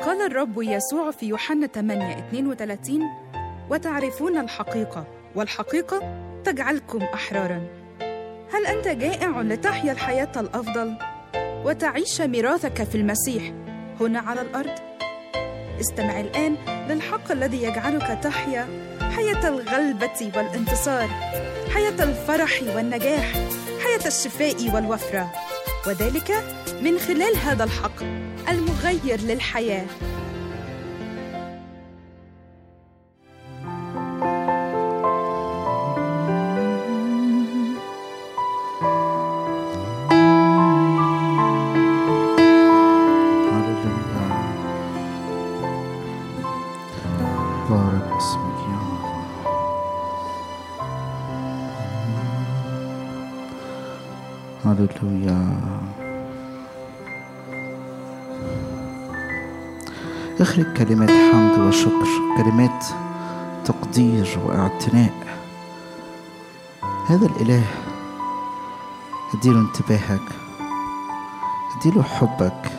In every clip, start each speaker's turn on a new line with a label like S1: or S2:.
S1: قال الرب يسوع في يوحنا 8 32 وتعرفون الحقيقة والحقيقة تجعلكم أحرارا هل أنت جائع لتحيا الحياة الأفضل وتعيش ميراثك في المسيح هنا على الأرض؟ استمع الآن للحق الذي يجعلك تحيا حياة الغلبة والانتصار حياة الفرح والنجاح حياة الشفاء والوفرة وذلك من خلال هذا الحق المغير للحياه
S2: بارك اسمك يا الله هللويا اخرج كلمات حمد وشكر كلمات تقدير واعتناء هذا الاله اديله انتباهك اديله حبك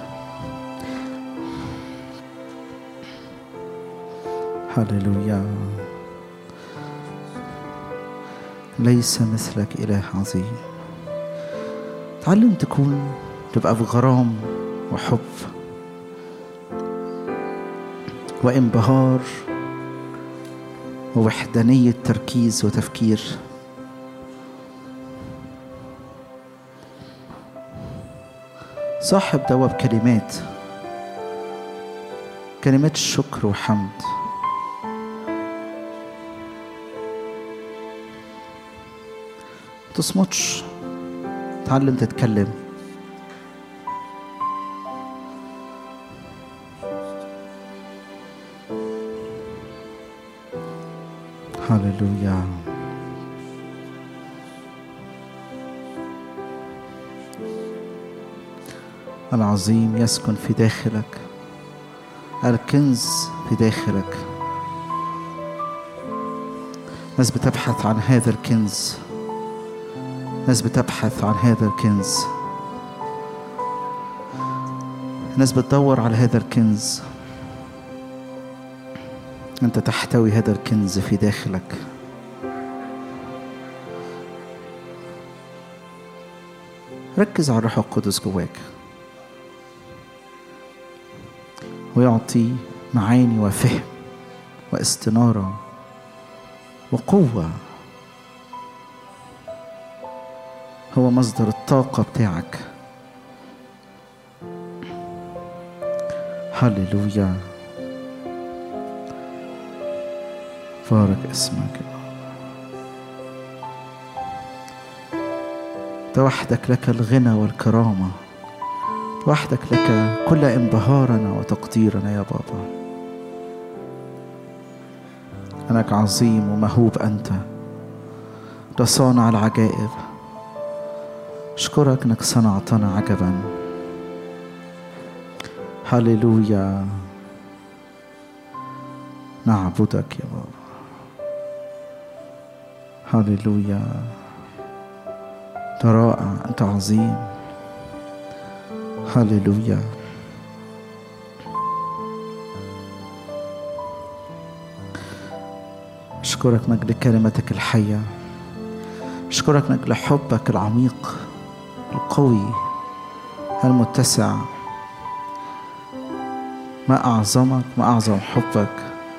S2: هللويا ليس مثلك إله عظيم تعلم تكون تبقى في غرام وحب وانبهار ووحدانية تركيز وتفكير صاحب دواب كلمات كلمات الشكر وحمد تصمتش تعلم تتكلم هللويا العظيم يسكن في داخلك الكنز في داخلك ناس بتبحث عن هذا الكنز ناس بتبحث عن هذا الكنز ناس بتدور على هذا الكنز انت تحتوي هذا الكنز في داخلك ركز على الروح القدس جواك ويعطي معاني وفهم واستناره وقوه هو مصدر الطاقة بتاعك هللويا بارك اسمك أنت وحدك لك الغنى والكرامة وحدك لك كل انبهارنا وتقديرنا يا بابا أنك عظيم ومهوب أنت ده صانع العجائب أشكرك أنك صنعتنا عجبا هللويا نعبدك يا بابا هللويا أنت رائع أنت عظيم هللويا أشكرك من أجل كلمتك الحية أشكرك من أجل حبك العميق القوي المتسع ما أعظمك ما أعظم حبك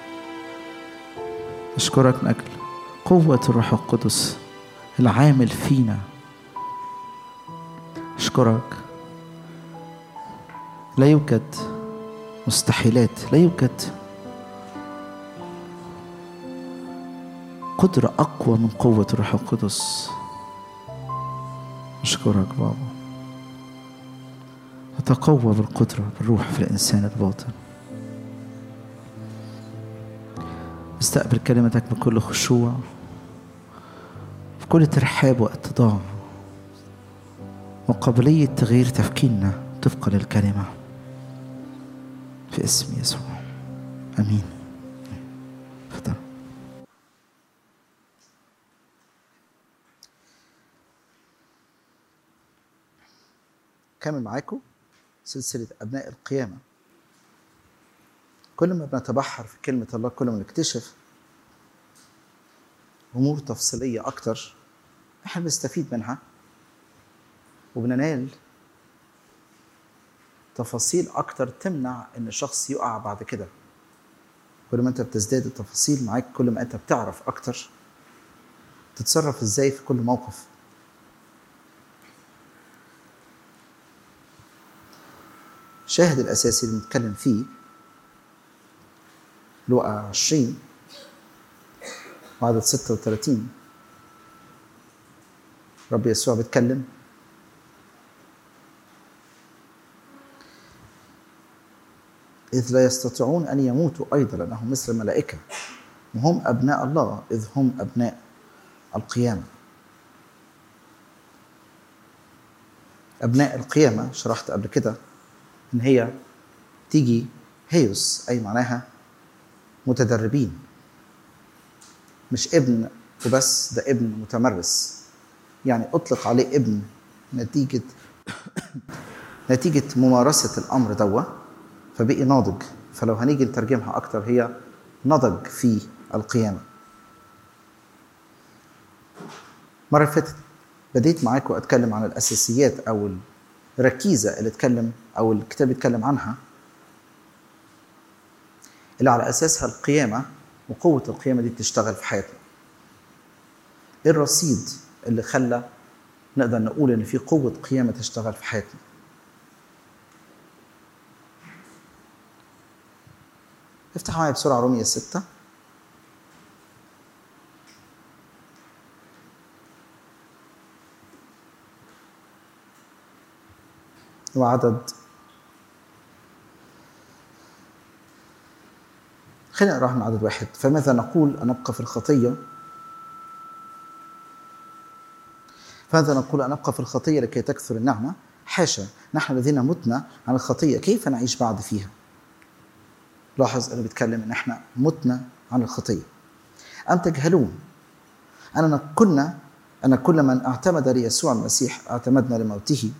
S2: أشكرك من أجل قوة الروح القدس العامل فينا أشكرك لا يوجد مستحيلات لا يوجد قدرة أقوى من قوة الروح القدس أشكرك بابا نتقوى بالقدرة بالروح في الإنسان الباطن استقبل كلمتك بكل خشوع بكل ترحاب واتضاع وقابلية تغيير تفكيرنا طبقا للكلمة في اسم يسوع امين تفضل كمل معاكم سلسلة أبناء القيامة كل ما بنتبحر في كلمة الله كل ما نكتشف أمور تفصيلية أكتر إحنا بنستفيد منها وبننال تفاصيل أكتر تمنع إن الشخص يقع بعد كده كل ما أنت بتزداد التفاصيل معاك كل ما أنت بتعرف أكتر تتصرف إزاي في كل موقف الشاهد الأساسي اللي بنتكلم فيه لقى 20 وعدد 36 رب يسوع بيتكلم إذ لا يستطيعون أن يموتوا أيضا لأنهم مثل الملائكة وهم أبناء الله إذ هم أبناء القيامة أبناء القيامة شرحت قبل كده إن هي تيجي هيوس أي معناها متدربين مش ابن وبس ده ابن متمرس يعني أطلق عليه ابن نتيجة نتيجة ممارسة الأمر دوا فبقي ناضج فلو هنيجي نترجمها أكتر هي نضج في القيامة مرة فاتت بديت معاكم أتكلم عن الأساسيات أو الركيزة اللي اتكلم أو الكتاب يتكلم عنها اللي على أساسها القيامة وقوة القيامة دي بتشتغل في حياتنا إيه الرصيد اللي خلى نقدر نقول إن في قوة قيامة تشتغل في حياتنا افتح معايا بسرعة رومية ستة وعدد خلينا نقراها من عدد واحد فماذا نقول أن نبقى في الخطية فماذا نقول أن نبقى في الخطية لكي تكثر النعمة حاشا نحن الذين متنا عن الخطية كيف نعيش بعد فيها لاحظ أنه بيتكلم أن احنا متنا عن الخطية أم تجهلون أننا كنا أن كل من اعتمد ليسوع المسيح اعتمدنا لموته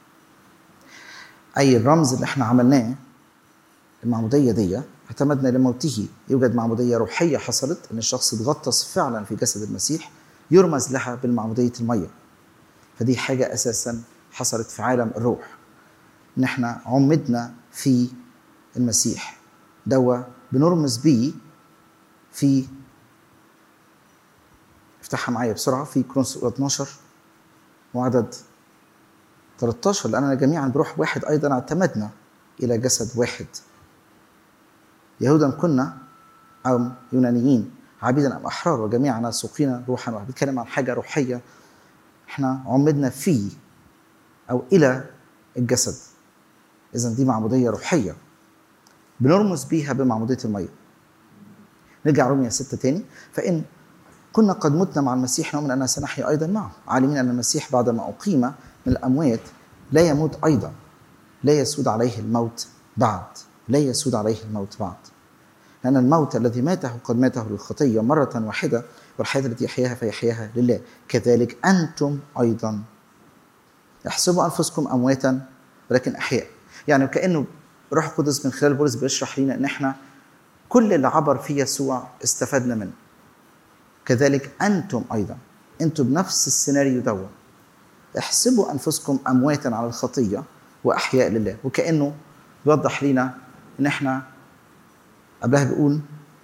S2: أي الرمز اللي احنا عملناه المعمودية دي اعتمدنا لموته يوجد معمودية روحية حصلت أن الشخص اتغطس فعلا في جسد المسيح يرمز لها بالمعمودية المية فدي حاجة أساسا حصلت في عالم الروح إن احنا عمدنا في المسيح دوا بنرمز بيه في افتحها معايا بسرعة في كرونس 12 وعدد 13 لأننا جميعا بروح واحد أيضا اعتمدنا إلى جسد واحد يهودا كنا أو يونانيين عبيدا أم أحرار وجميعنا سوقينا روحا واحد بيتكلم عن حاجة روحية احنا عمدنا فيه أو إلى الجسد إذا دي معمودية روحية بنرمز بيها بمعمودية المية نرجع رومية ستة تاني فإن كنا قد متنا مع المسيح نؤمن أننا سنحيا أيضا معه عالمين أن المسيح بعدما أقيم من الأموات لا يموت أيضا لا يسود عليه الموت بعد لا يسود عليه الموت بعد لأن الموت الذي ماته قد ماته للخطية مرة واحدة والحياة التي يحياها فيحياها لله كذلك أنتم أيضا احسبوا أنفسكم أمواتا ولكن أحياء يعني كأنه روح القدس من خلال بولس بيشرح لنا ان احنا كل اللي عبر في يسوع استفدنا منه كذلك انتم ايضا انتم بنفس السيناريو دوا احسبوا انفسكم امواتا على الخطيه واحياء لله وكانه بيوضح لنا ان احنا قبلها بيقول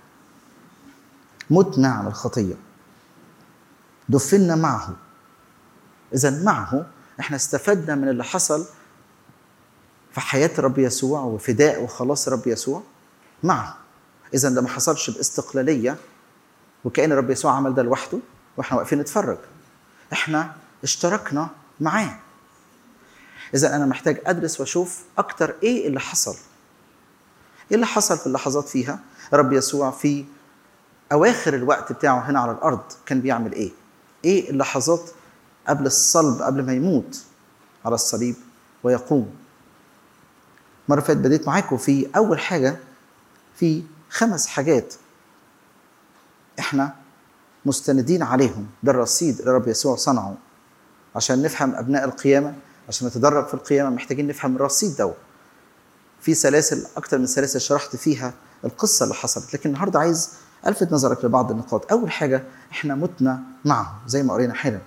S2: متنا على الخطيه دفنا معه اذا معه احنا استفدنا من اللي حصل في حياة الرب يسوع وفداء وخلاص الرب يسوع معه إذا ده ما حصلش باستقلالية وكأن الرب يسوع عمل ده لوحده وإحنا واقفين نتفرج إحنا اشتركنا معاه إذا أنا محتاج أدرس وأشوف أكتر إيه اللي حصل إيه اللي حصل في اللحظات فيها الرب يسوع في أواخر الوقت بتاعه هنا على الأرض كان بيعمل إيه إيه اللحظات قبل الصلب قبل ما يموت على الصليب ويقوم مرة فاتت بديت معاكم في أول حاجة في خمس حاجات إحنا مستندين عليهم ده الرصيد اللي رب يسوع صنعه عشان نفهم أبناء القيامة عشان نتدرب في القيامة محتاجين نفهم الرصيد ده في سلاسل أكتر من سلاسل شرحت فيها القصه اللي حصلت لكن النهارده عايز الفت نظرك لبعض النقاط اول حاجه احنا متنا معه زي ما قرينا حالا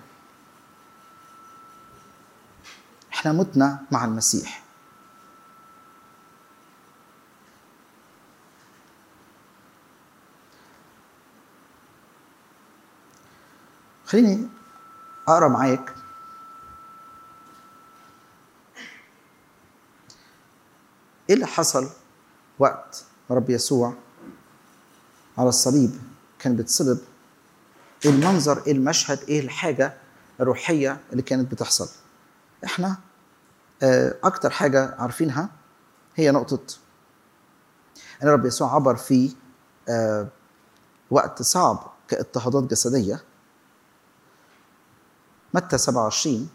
S2: احنا متنا مع المسيح خليني اقرا معاك ايه اللي حصل وقت رب يسوع على الصليب كان بيتصلب ايه المنظر ايه المشهد ايه الحاجه الروحيه اللي كانت بتحصل احنا آه، اكتر حاجه عارفينها هي نقطه ان رب يسوع عبر في آه، وقت صعب كاضطهادات جسديه متى 27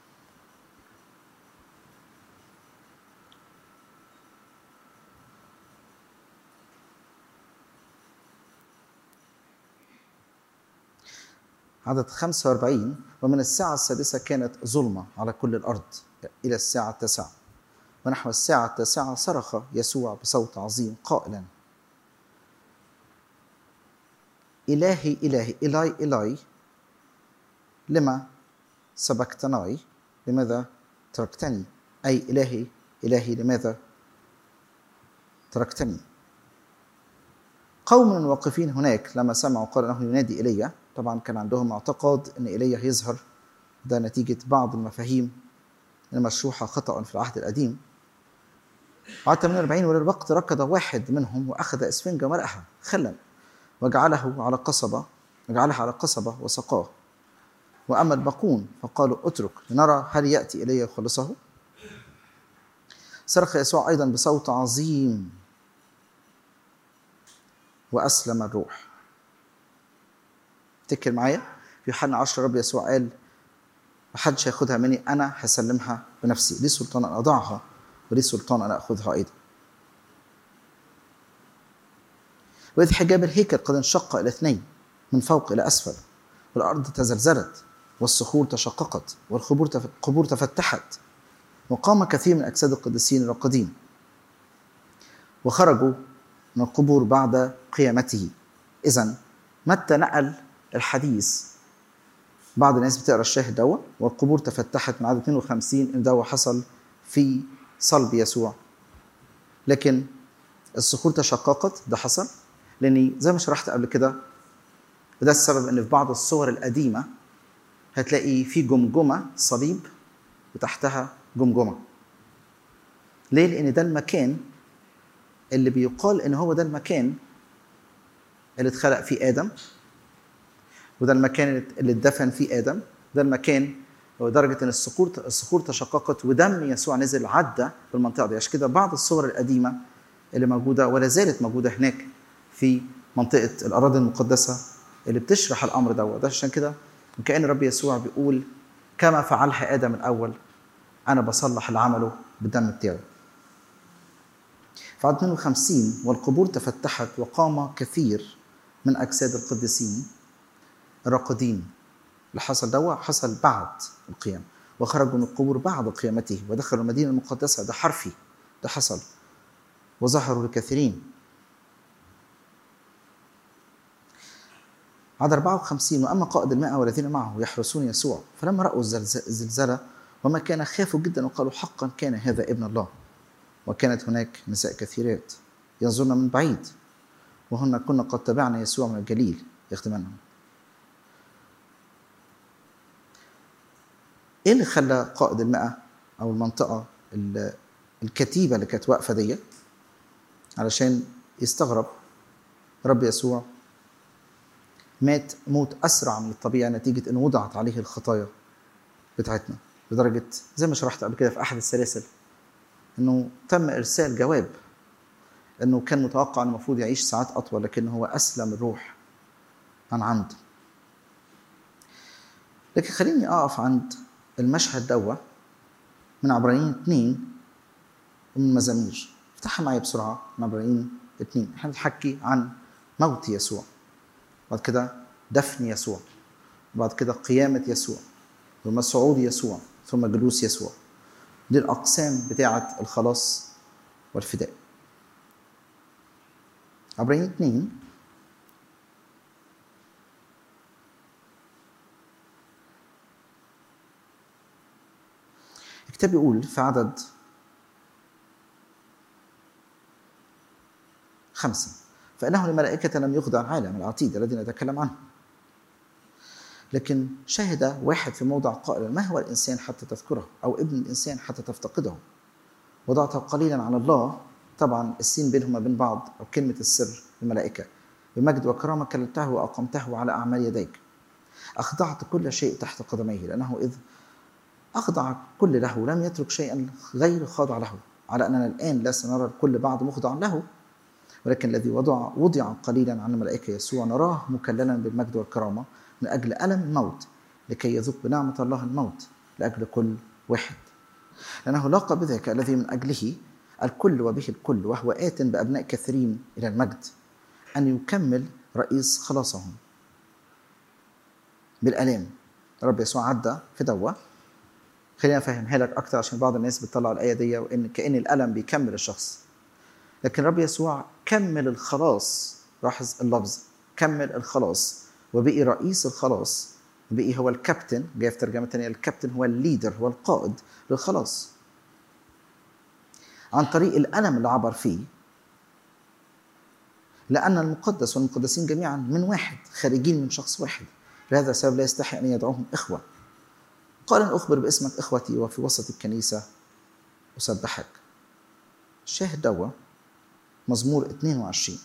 S2: عدد 45 ومن الساعة السادسة كانت ظلمة على كل الأرض إلى الساعة التاسعة ونحو الساعة التاسعة صرخ يسوع بصوت عظيم قائلا إلهي إلهي إلهي إلهي لما سبقتناي لماذا تركتني أي إلهي إلهي لماذا تركتني قوم واقفين هناك لما سمعوا قال انه ينادي ايليا طبعا كان عندهم اعتقاد ان ايليا هيظهر ده نتيجه بعض المفاهيم المشروحه خطا في العهد القديم بعد 48 وللوقت ركض واحد منهم واخذ اسفنجه ورقها خلا وجعله على قصبه وجعلها على قصبه وسقاه واما الباقون فقالوا اترك لنرى هل ياتي ايليا يخلصه صرخ يسوع ايضا بصوت عظيم واسلم الروح افتكر معايا في يوحنا 10 رب يسوع قال محدش هياخدها مني انا هسلمها بنفسي لي سلطان ان اضعها ولي سلطان ان اخذها ايضا واذ حجاب الهيكل قد انشق الى اثنين من فوق الى اسفل والارض تزلزلت والصخور تشققت والقبور تف... القبور تفتحت وقام كثير من اجساد القديسين الراقدين وخرجوا من القبور بعد قيامته اذا متى نقل الحديث بعض الناس بتقرا الشاهد دوا والقبور تفتحت من عدد 52 ان دوا حصل في صلب يسوع لكن الصخور تشققت ده حصل لاني زي ما شرحت قبل كده وده السبب ان في بعض الصور القديمه هتلاقي في جمجمه صليب وتحتها جمجمه ليه لان ده المكان اللي بيقال ان هو ده المكان اللي اتخلق فيه ادم وده المكان اللي اتدفن فيه ادم ده المكان ودرجه ان الصخور الصخور تشققت ودم يسوع نزل عدى في المنطقه دي عشان كده بعض الصور القديمه اللي موجوده ولا زالت موجوده هناك في منطقه الاراضي المقدسه اللي بتشرح الامر دوت ده عشان كده وكان الرب يسوع بيقول كما فعلها ادم الاول انا بصلح اللي عمله بالدم بتاعي في عدد 52 والقبور تفتحت وقام كثير من اجساد القديسين الراقدين اللي حصل ده حصل بعد القيامة وخرجوا من القبور بعد قيامته ودخلوا المدينة المقدسة ده حرفي ده حصل وظهروا لكثيرين عدد 54 وأما قائد الماء والذين معه يحرسون يسوع فلما رأوا الزلزلة وما كان خافوا جدا وقالوا حقا كان هذا ابن الله وكانت هناك نساء كثيرات ينظرن من بعيد وهن كنا قد تبعنا يسوع من الجليل يخدمنهم ايه اللي خلى قائد المئة او المنطقة الكتيبة اللي كانت واقفة دي علشان يستغرب رب يسوع مات موت اسرع من الطبيعي نتيجة انه وضعت عليه الخطايا بتاعتنا لدرجة زي ما شرحت قبل كده في احد السلاسل انه تم ارسال جواب انه كان متوقع انه المفروض يعيش ساعات اطول لكن هو اسلم الروح عن عمد لكن خليني اقف عند المشهد دوا من عبرانيين اتنين ومن المزامير افتحها معايا بسرعة من عبرانيين اتنين احنا بنحكي عن موت يسوع بعد كده دفن يسوع وبعد كده قيامة يسوع ثم صعود يسوع ثم جلوس يسوع دي الأقسام بتاعة الخلاص والفداء عبرين اثنين الكتاب بيقول في عدد خمسة فإنه لملائكة لم يخضع العالم العتيد الذي نتكلم عنه لكن شهد واحد في موضع قائلا ما هو الإنسان حتى تذكره أو ابن الإنسان حتى تفتقده وضعته قليلا على الله طبعا السين بينهما بين بعض أو كلمة السر الملائكة بمجد وكرامة كللته وأقمته على أعمال يديك أخضعت كل شيء تحت قدميه لأنه إذ أخضع كل له لم يترك شيئا غير خاضع له على أننا الآن لا سنرى الكل بعد مخضع له ولكن الذي وضع وضع قليلا عن الملائكة يسوع نراه مكللا بالمجد والكرامة من أجل ألم الموت لكي يذوق بنعمة الله الموت لأجل كل واحد لأنه لاقى بذاك الذي من أجله الكل وبه الكل وهو آت بأبناء كثيرين إلى المجد أن يكمل رئيس خلاصهم بالآلام رب يسوع عدى في دوة خلينا أفهمها لك أكتر عشان بعض الناس بتطلع الآية دي وإن كأن الألم بيكمل الشخص لكن رب يسوع كمل الخلاص لاحظ اللفظ كمل الخلاص وبقي رئيس الخلاص بقي هو الكابتن جاي في ترجمه ثانيه الكابتن هو الليدر هو القائد للخلاص عن طريق الالم اللي عبر فيه لان المقدس والمقدسين جميعا من واحد خارجين من شخص واحد لهذا السبب لا يستحي ان يدعوهم اخوه قال ان اخبر باسمك اخوتي وفي وسط الكنيسه اسبحك الشاهد دوا مزمور 22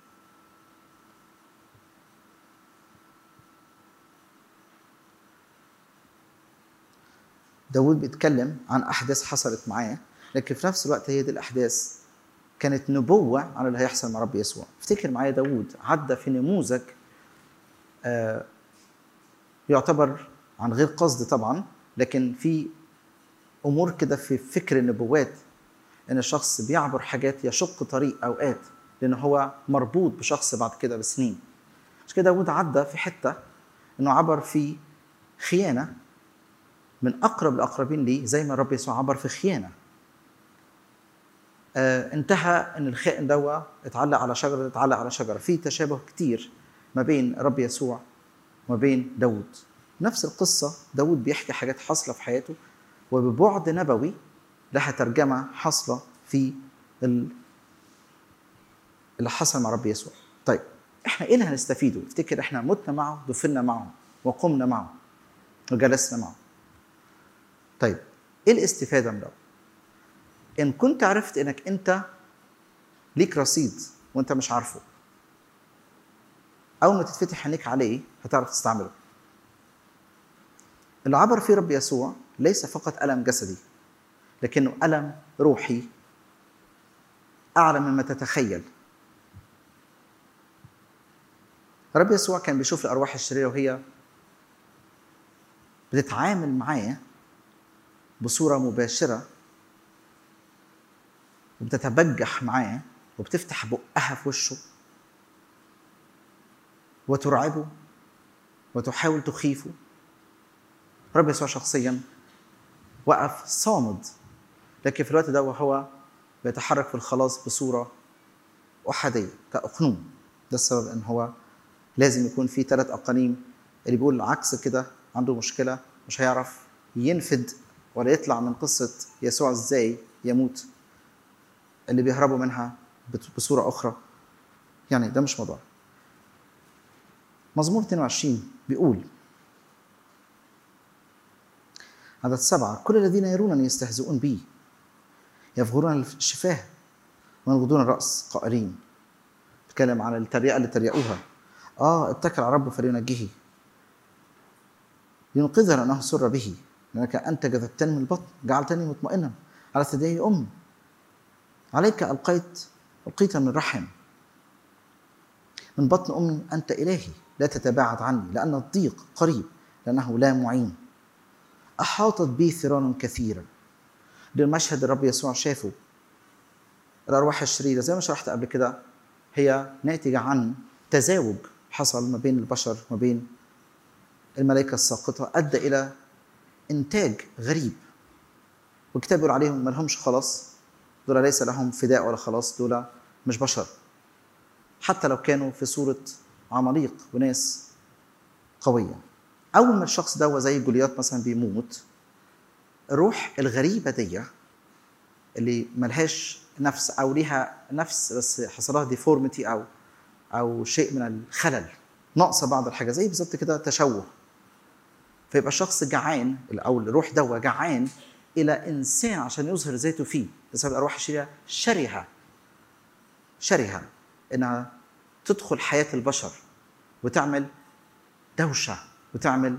S2: داود بيتكلم عن أحداث حصلت معاه لكن في نفس الوقت هي دي الأحداث كانت نبوة عن اللي هيحصل مع رب يسوع افتكر معايا داود عدى في نموذج آه يعتبر عن غير قصد طبعا لكن في أمور كده في فكر النبوات ان الشخص بيعبر حاجات يشق طريق اوقات لان هو مربوط بشخص بعد كده بسنين عشان كده داود عدى في حته انه عبر في خيانه من اقرب الاقربين ليه زي ما الرب يسوع عبر في خيانه آه انتهى ان الخائن دوا اتعلق على شجره اتعلق على شجره في تشابه كتير ما بين الرب يسوع وما بين داود نفس القصه داود بيحكي حاجات حاصله في حياته وببعد نبوي لها ترجمه حاصله في اللي حصل مع رب يسوع. طيب احنا ايه اللي هنستفيده؟ افتكر احنا متنا معه، دفنا معه، وقمنا معه، وجلسنا معه. طيب ايه الاستفاده من ده؟ ان كنت عرفت انك انت ليك رصيد وانت مش عارفه اول ما تتفتح عينيك عليه هتعرف تستعمله. اللي عبر فيه رب يسوع ليس فقط الم جسدي لكنه ألم روحي أعلى مما تتخيل رب يسوع كان بيشوف الأرواح الشريرة وهي بتتعامل معاه بصورة مباشرة وبتتبجح معاه وبتفتح بقها في وشه وترعبه وتحاول تخيفه رب يسوع شخصيا وقف صامد لكن في الوقت ده وهو بيتحرك في الخلاص بصورة أحادية كأقنوم ده السبب إن هو لازم يكون في ثلاث أقانيم اللي بيقول عكس كده عنده مشكلة مش هيعرف ينفد ولا يطلع من قصة يسوع إزاي يموت اللي بيهربوا منها بصورة أخرى يعني ده مش موضوع مزمور 22 بيقول عدد سبعة كل الذين يرونني يستهزئون بي يفغرون الشفاه وينغضون الرأس قائلين تكلم عن التريقة اللي تريقوها آه اتكل على ربه فلينجيه ينقذها لأنه سر به لأنك أنت جذبتني من البطن جعلتني مطمئنا على ثديي أمي عليك ألقيت ألقيت من الرحم من بطن أمي أنت إلهي لا تتباعد عني لأن الضيق قريب لأنه لا معين أحاطت بي ثيران كثيرا ده المشهد الرب يسوع شافه الأرواح الشريرة زي ما شرحت قبل كده هي ناتجة عن تزاوج حصل ما بين البشر ما بين الملائكة الساقطة أدى إلى إنتاج غريب والكتاب بيقول عليهم ما لهمش خلاص دول ليس لهم فداء ولا خلاص دول مش بشر حتى لو كانوا في صورة عماليق وناس قوية أول ما الشخص ده زي جوليات مثلا بيموت الروح الغريبة دي اللي ملهاش نفس أو ليها نفس بس حصلها ديفورميتي أو أو شيء من الخلل ناقصة بعض الحاجة زي بالظبط كده تشوه فيبقى الشخص جعان او الروح دوا جعان الى انسان عشان يظهر ذاته فيه بسبب الارواح الشريره شرهه شرهه انها تدخل حياه البشر وتعمل دوشه وتعمل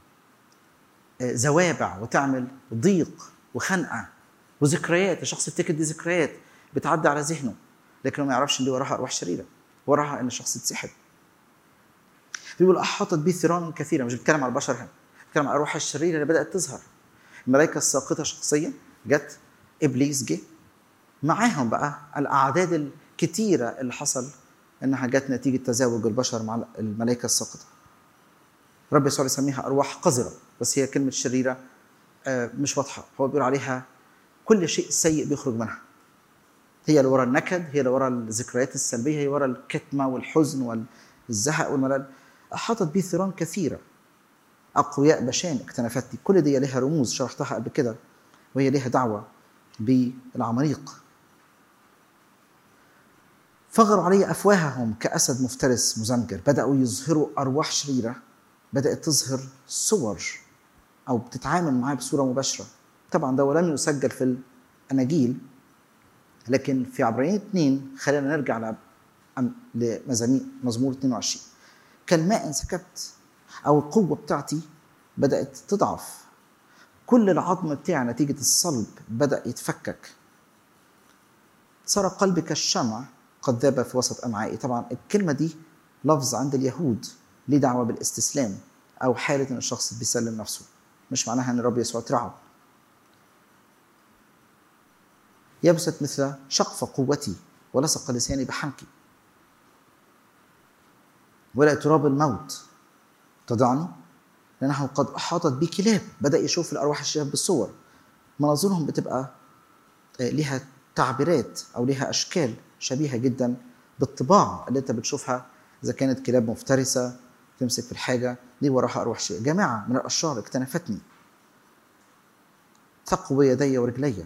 S2: زوابع وتعمل ضيق وخنقه وذكريات الشخص يفتكر دي ذكريات بتعدي على ذهنه لكنه ما يعرفش ان دي وراها ارواح شريره وراها ان الشخص يتسحب بيقول احاطت به ثيران كثيره مش بيتكلم على البشر هنا بيتكلم على الارواح الشريره اللي بدات تظهر الملائكه الساقطه شخصيا جت ابليس جه معاهم بقى الاعداد الكتيره اللي حصل انها جت نتيجه تزاوج البشر مع الملائكه الساقطه رب يسوع يسميها ارواح قذره بس هي كلمه شريره مش واضحه هو بيقول عليها كل شيء سيء بيخرج منها هي اللي ورا النكد هي اللي ورا الذكريات السلبيه هي ورا الكتمه والحزن والزهق والملل احاطت به ثيران كثيره اقوياء بشان اكتنفتني كل دي لها رموز شرحتها قبل كده وهي لها دعوه بالعماليق فغروا علي افواههم كاسد مفترس مزمجر بداوا يظهروا ارواح شريره بدات تظهر صور او بتتعامل معاه بصوره مباشره طبعا ده لم يسجل في الاناجيل لكن في عبرانيين اثنين خلينا نرجع لمزامير مزمور 22 كالماء انسكبت او القوه بتاعتي بدات تضعف كل العظم بتاعي نتيجه الصلب بدا يتفكك صار قلبي كالشمع قد ذاب في وسط امعائي طبعا الكلمه دي لفظ عند اليهود ليه دعوه بالاستسلام او حاله ان الشخص بيسلم نفسه مش معناها ان الرب يسوع اترعب يبست مثل شقف قوتي ولصق لساني بحنكي ولا تراب الموت تضعني لأنه قد أحاطت بي كلاب بدأ يشوف الأرواح الشباب بالصور مناظرهم بتبقى لها تعبيرات أو لها أشكال شبيهة جدا بالطباع اللي أنت بتشوفها إذا كانت كلاب مفترسة تمسك في الحاجة دي وراها أرواح شيء جماعة من الأشرار اكتنفتني ثقوا يدي ورجلي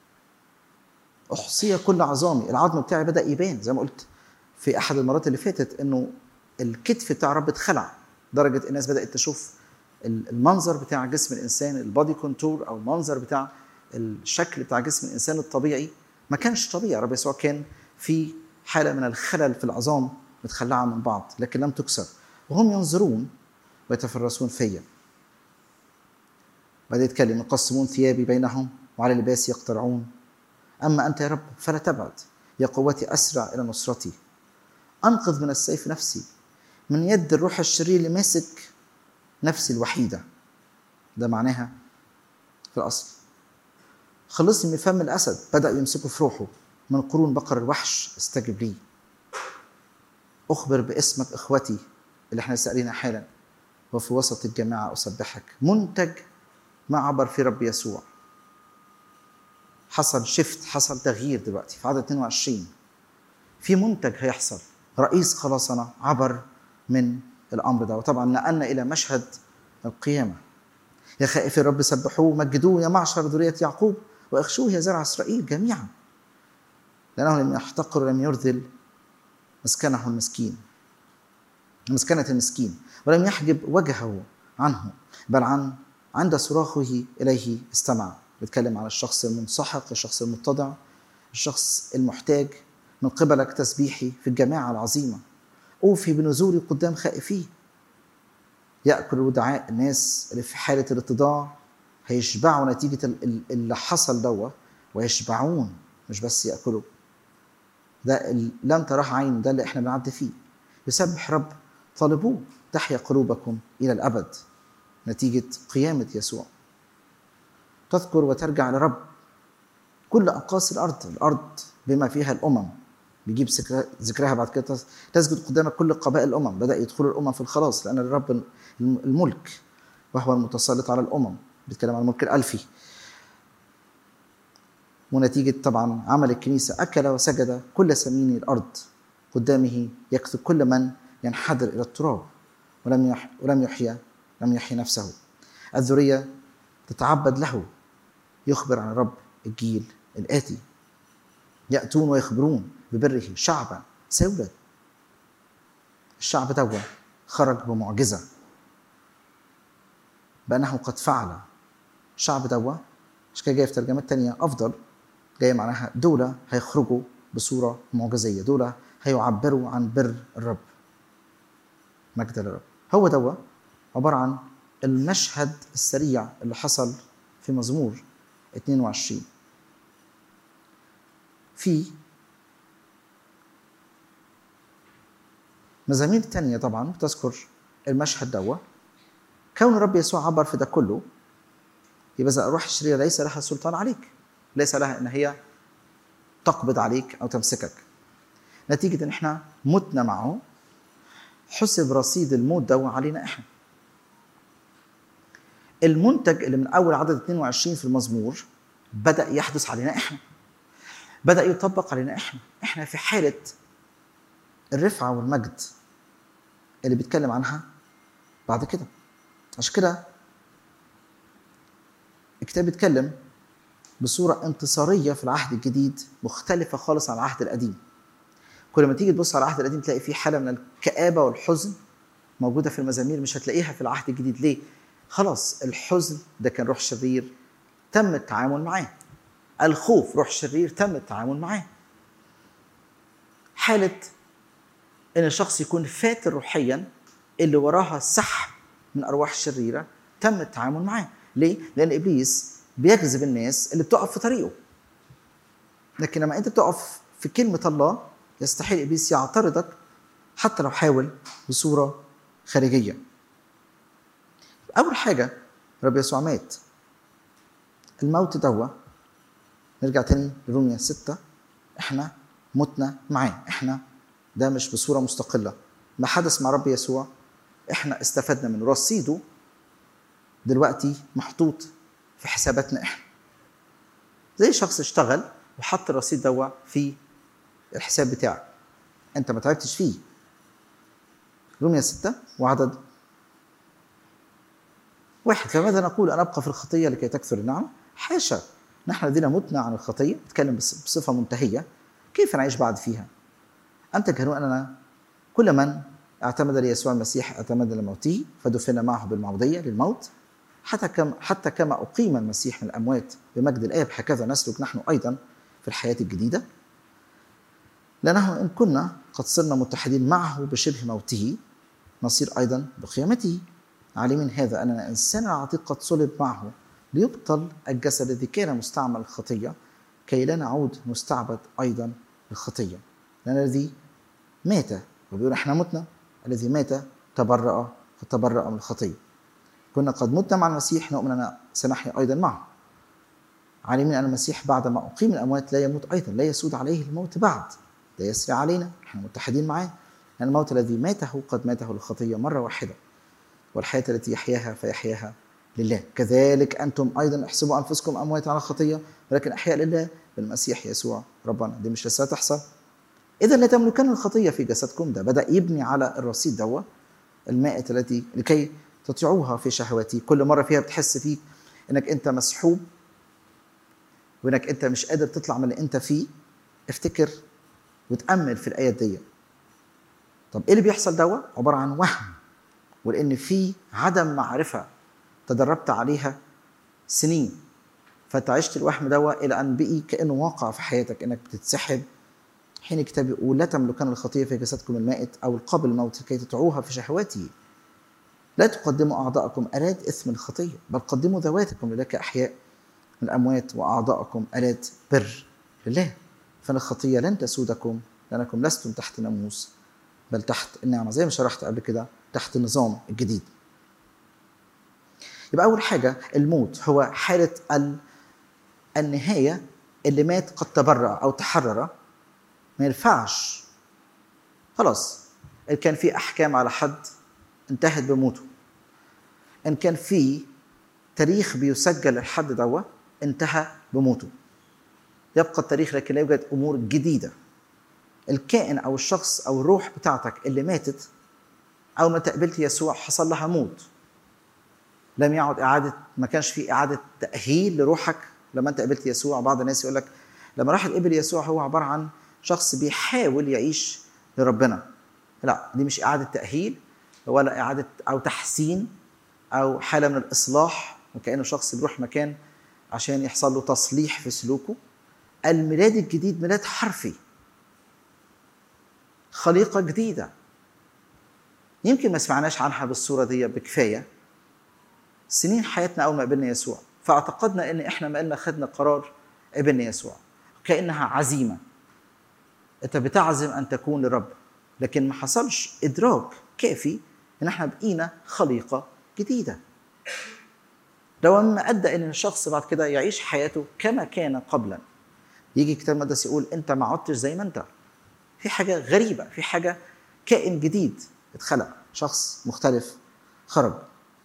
S2: أحصي كل عظامي العظم بتاعي بدأ يبان زي ما قلت في أحد المرات اللي فاتت إنه الكتف بتاع الرب اتخلع درجة الناس بدأت تشوف المنظر بتاع جسم الإنسان البادي كونتور أو المنظر بتاع الشكل بتاع جسم الإنسان الطبيعي ما كانش طبيعي الرب يسوع كان في حالة من الخلل في العظام متخلعة من بعض لكن لم تكسر وهم ينظرون ويتفرسون فيا بدأ يتكلم يقسمون ثيابي بينهم وعلى لباسي يقترعون أما أنت يا رب فلا تبعد يا قوتي أسرع إلى نصرتي أنقذ من السيف نفسي من يد الروح الشرير اللي ماسك نفسي الوحيدة ده معناها في الأصل خلصني من فم الأسد بدأ يمسكه في روحه من قرون بقر الوحش استجب لي أخبر باسمك إخوتي اللي احنا سألينا حالا وفي وسط الجماعة أسبحك منتج ما عبر في رب يسوع حصل شفت حصل تغيير دلوقتي في عدد 22 في منتج هيحصل رئيس خلاصنا عبر من الامر ده وطبعا نقلنا الى مشهد القيامه يا خائفي الرب سبحوه مجدوه يا معشر ذريه يعقوب واخشوه يا زرع اسرائيل جميعا لانه لم يحتقر ولم يرذل مسكنه المسكين مسكنة المسكين ولم يحجب وجهه عنه بل عن عند صراخه إليه استمع بيتكلم عن الشخص المنسحق الشخص المتضع الشخص المحتاج من قبلك تسبيحي في الجماعة العظيمة أوفي بنزولي قدام خائفيه يأكل الودعاء الناس اللي في حالة الاتضاع هيشبعوا نتيجة اللي حصل دوا ويشبعون مش بس يأكلوا ده لم تراه عين ده اللي احنا بنعدي فيه يسبح رب طالبوه تحيا قلوبكم إلى الأبد نتيجة قيامة يسوع تذكر وترجع لرب كل أنقاص الأرض الأرض بما فيها الأمم بيجيب ذكرها بعد كده تسجد قدامك كل قبائل الأمم بدأ يدخلوا الأمم في الخلاص لأن الرب الملك وهو المتسلط على الأمم بيتكلم عن الملك الألفي ونتيجة طبعا عمل الكنيسة أكل وسجد كل سمين الأرض قدامه يكتب كل من ينحدر إلى التراب ولم يح ولم يحيا لم يحيي نفسه الذرية تتعبد له يخبر عن الرب الجيل الآتي يأتون ويخبرون ببره شعبا سولد الشعب دوا خرج بمعجزة بأنه قد فعل الشعب دوا مش كده جاي في ترجمات تانية أفضل جاي معناها دولة هيخرجوا بصورة معجزية دولة هيعبروا عن بر الرب مجد للرب هو دوا عبارة عن المشهد السريع اللي حصل في مزمور 22 في مزامير تانية طبعا بتذكر المشهد دوا كون الرب يسوع عبر في ده كله يبقى إذا الروح الشريرة ليس لها سلطان عليك ليس لها ان هي تقبض عليك او تمسكك نتيجة ان احنا متنا معه حسب رصيد الموت دوا علينا احنا المنتج اللي من اول عدد 22 في المزمور بدا يحدث علينا احنا بدا يطبق علينا احنا احنا في حاله الرفعه والمجد اللي بيتكلم عنها بعد كده عشان كده الكتاب بيتكلم بصورة انتصارية في العهد الجديد مختلفة خالص عن العهد القديم كل ما تيجي تبص على العهد القديم تلاقي فيه حالة من الكآبة والحزن موجودة في المزامير مش هتلاقيها في العهد الجديد ليه؟ خلاص الحزن ده كان روح شرير تم التعامل معاه الخوف روح شرير تم التعامل معاه حالة ان الشخص يكون فاتر روحيا اللي وراها سحب من ارواح الشريره تم التعامل معاه ليه؟ لان ابليس بيجذب الناس اللي بتقف في طريقه لكن لما انت بتقف في كلمه الله يستحيل ابليس يعترضك حتى لو حاول بصوره خارجيه اول حاجه رب يسوع مات الموت دوا نرجع تاني لروميا ستة احنا متنا معاه احنا ده مش بصوره مستقله ما حدث مع رب يسوع احنا استفدنا من رصيده دلوقتي محطوط في حساباتنا احنا زي شخص اشتغل وحط الرصيد دوا في الحساب بتاعك انت ما تعبتش فيه روميا ستة وعدد واحد فماذا نقول أن أبقى في الخطية لكي تكثر النعمة؟ حاشا نحن الذين متنا عن الخطية نتكلم بصفة منتهية كيف نعيش بعد فيها؟ أم تجهلون أننا كل من اعتمد ليسوع المسيح اعتمد لموته فدفن معه بالمعمودية للموت حتى كما حتى كما أقيم المسيح من الأموات بمجد الآب هكذا نسلك نحن أيضا في الحياة الجديدة لأنه إن كنا قد صرنا متحدين معه بشبه موته نصير أيضا بقيامته عالمين هذا أننا إنسان العتيق قد صلب معه ليبطل الجسد الذي كان مستعمل الخطية كي لا نعود مستعبد أيضا للخطية لأن الذي مات وبيقول احنا متنا الذي مات تبرأ فتبرأ من الخطية كنا قد متنا مع المسيح نؤمن أن سنحيا أيضا معه عالمين أن المسيح بعد ما أقيم الأموات لا يموت أيضا لا يسود عليه الموت بعد لا يسري علينا نحن متحدين معاه لأن الموت الذي ماته قد ماته للخطية مرة واحدة والحياة التي يحياها فيحياها لله كذلك أنتم أيضا احسبوا أنفسكم أموات على الخطية ولكن أحياء لله بالمسيح يسوع ربنا دي مش لسه تحصل إذا لا تملكن الخطية في جسدكم ده بدأ يبني على الرصيد دوا المائة التي لكي تطيعوها في شهواتي كل مرة فيها بتحس فيك إنك أنت مسحوب وإنك أنت مش قادر تطلع من اللي أنت فيه افتكر وتأمل في الآيات دي طب إيه اللي بيحصل دوا عبارة عن وهم ولأن في عدم معرفة تدربت عليها سنين فانت عشت الوهم دوا الى ان بقي كانه واقع في حياتك انك بتتسحب حين الكتاب يقول لا تملكن الخطيه في جسدكم المائت او القبل الموت لكي تطيعوها في شهواته لا تقدموا اعضاءكم الات اثم الخطيه بل قدموا ذواتكم لذلك احياء من الاموات واعضاءكم الات بر لله فان الخطيه لن تسودكم لانكم لستم تحت ناموس بل تحت النعمه زي ما شرحت قبل كده تحت النظام الجديد يبقى أول حاجة الموت هو حالة النهاية اللي مات قد تبرأ أو تحرر ما ينفعش خلاص إن كان في أحكام على حد انتهت بموته إن كان في تاريخ بيسجل الحد دوا انتهى بموته يبقى التاريخ لكن لا يوجد أمور جديدة الكائن او الشخص او الروح بتاعتك اللي ماتت اول ما تقبلت يسوع حصل لها موت لم يعد اعاده ما كانش في اعاده تاهيل لروحك لما انت قبلت يسوع بعض الناس يقول لك لما راح قبل يسوع هو عباره عن شخص بيحاول يعيش لربنا لا دي مش اعاده تاهيل ولا اعاده او تحسين او حاله من الاصلاح وكانه شخص بيروح مكان عشان يحصل له تصليح في سلوكه الميلاد الجديد ميلاد حرفي خليقه جديده يمكن ما سمعناش عنها بالصوره دي بكفايه سنين حياتنا اول ما قبلنا يسوع فاعتقدنا ان احنا ما قلنا خدنا قرار قبلنا يسوع كانها عزيمه انت بتعزم ان تكون لرب لكن ما حصلش ادراك كافي ان احنا بقينا خليقه جديده لو ما ادى ان الشخص بعد كده يعيش حياته كما كان قبلا يجي الكتاب المقدس يقول انت ما عدتش زي ما انت في حاجه غريبه في حاجه كائن جديد اتخلق شخص مختلف خرج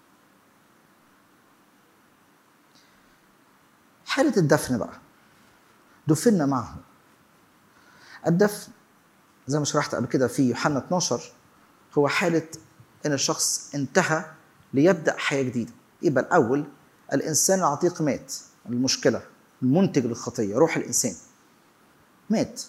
S2: حالة الدفن بقى دفنا معه الدفن زي ما شرحت قبل كده في يوحنا 12 هو حالة إن الشخص انتهى ليبدأ حياة جديدة يبقى الأول الإنسان العتيق مات المشكلة المنتج للخطية روح الإنسان مات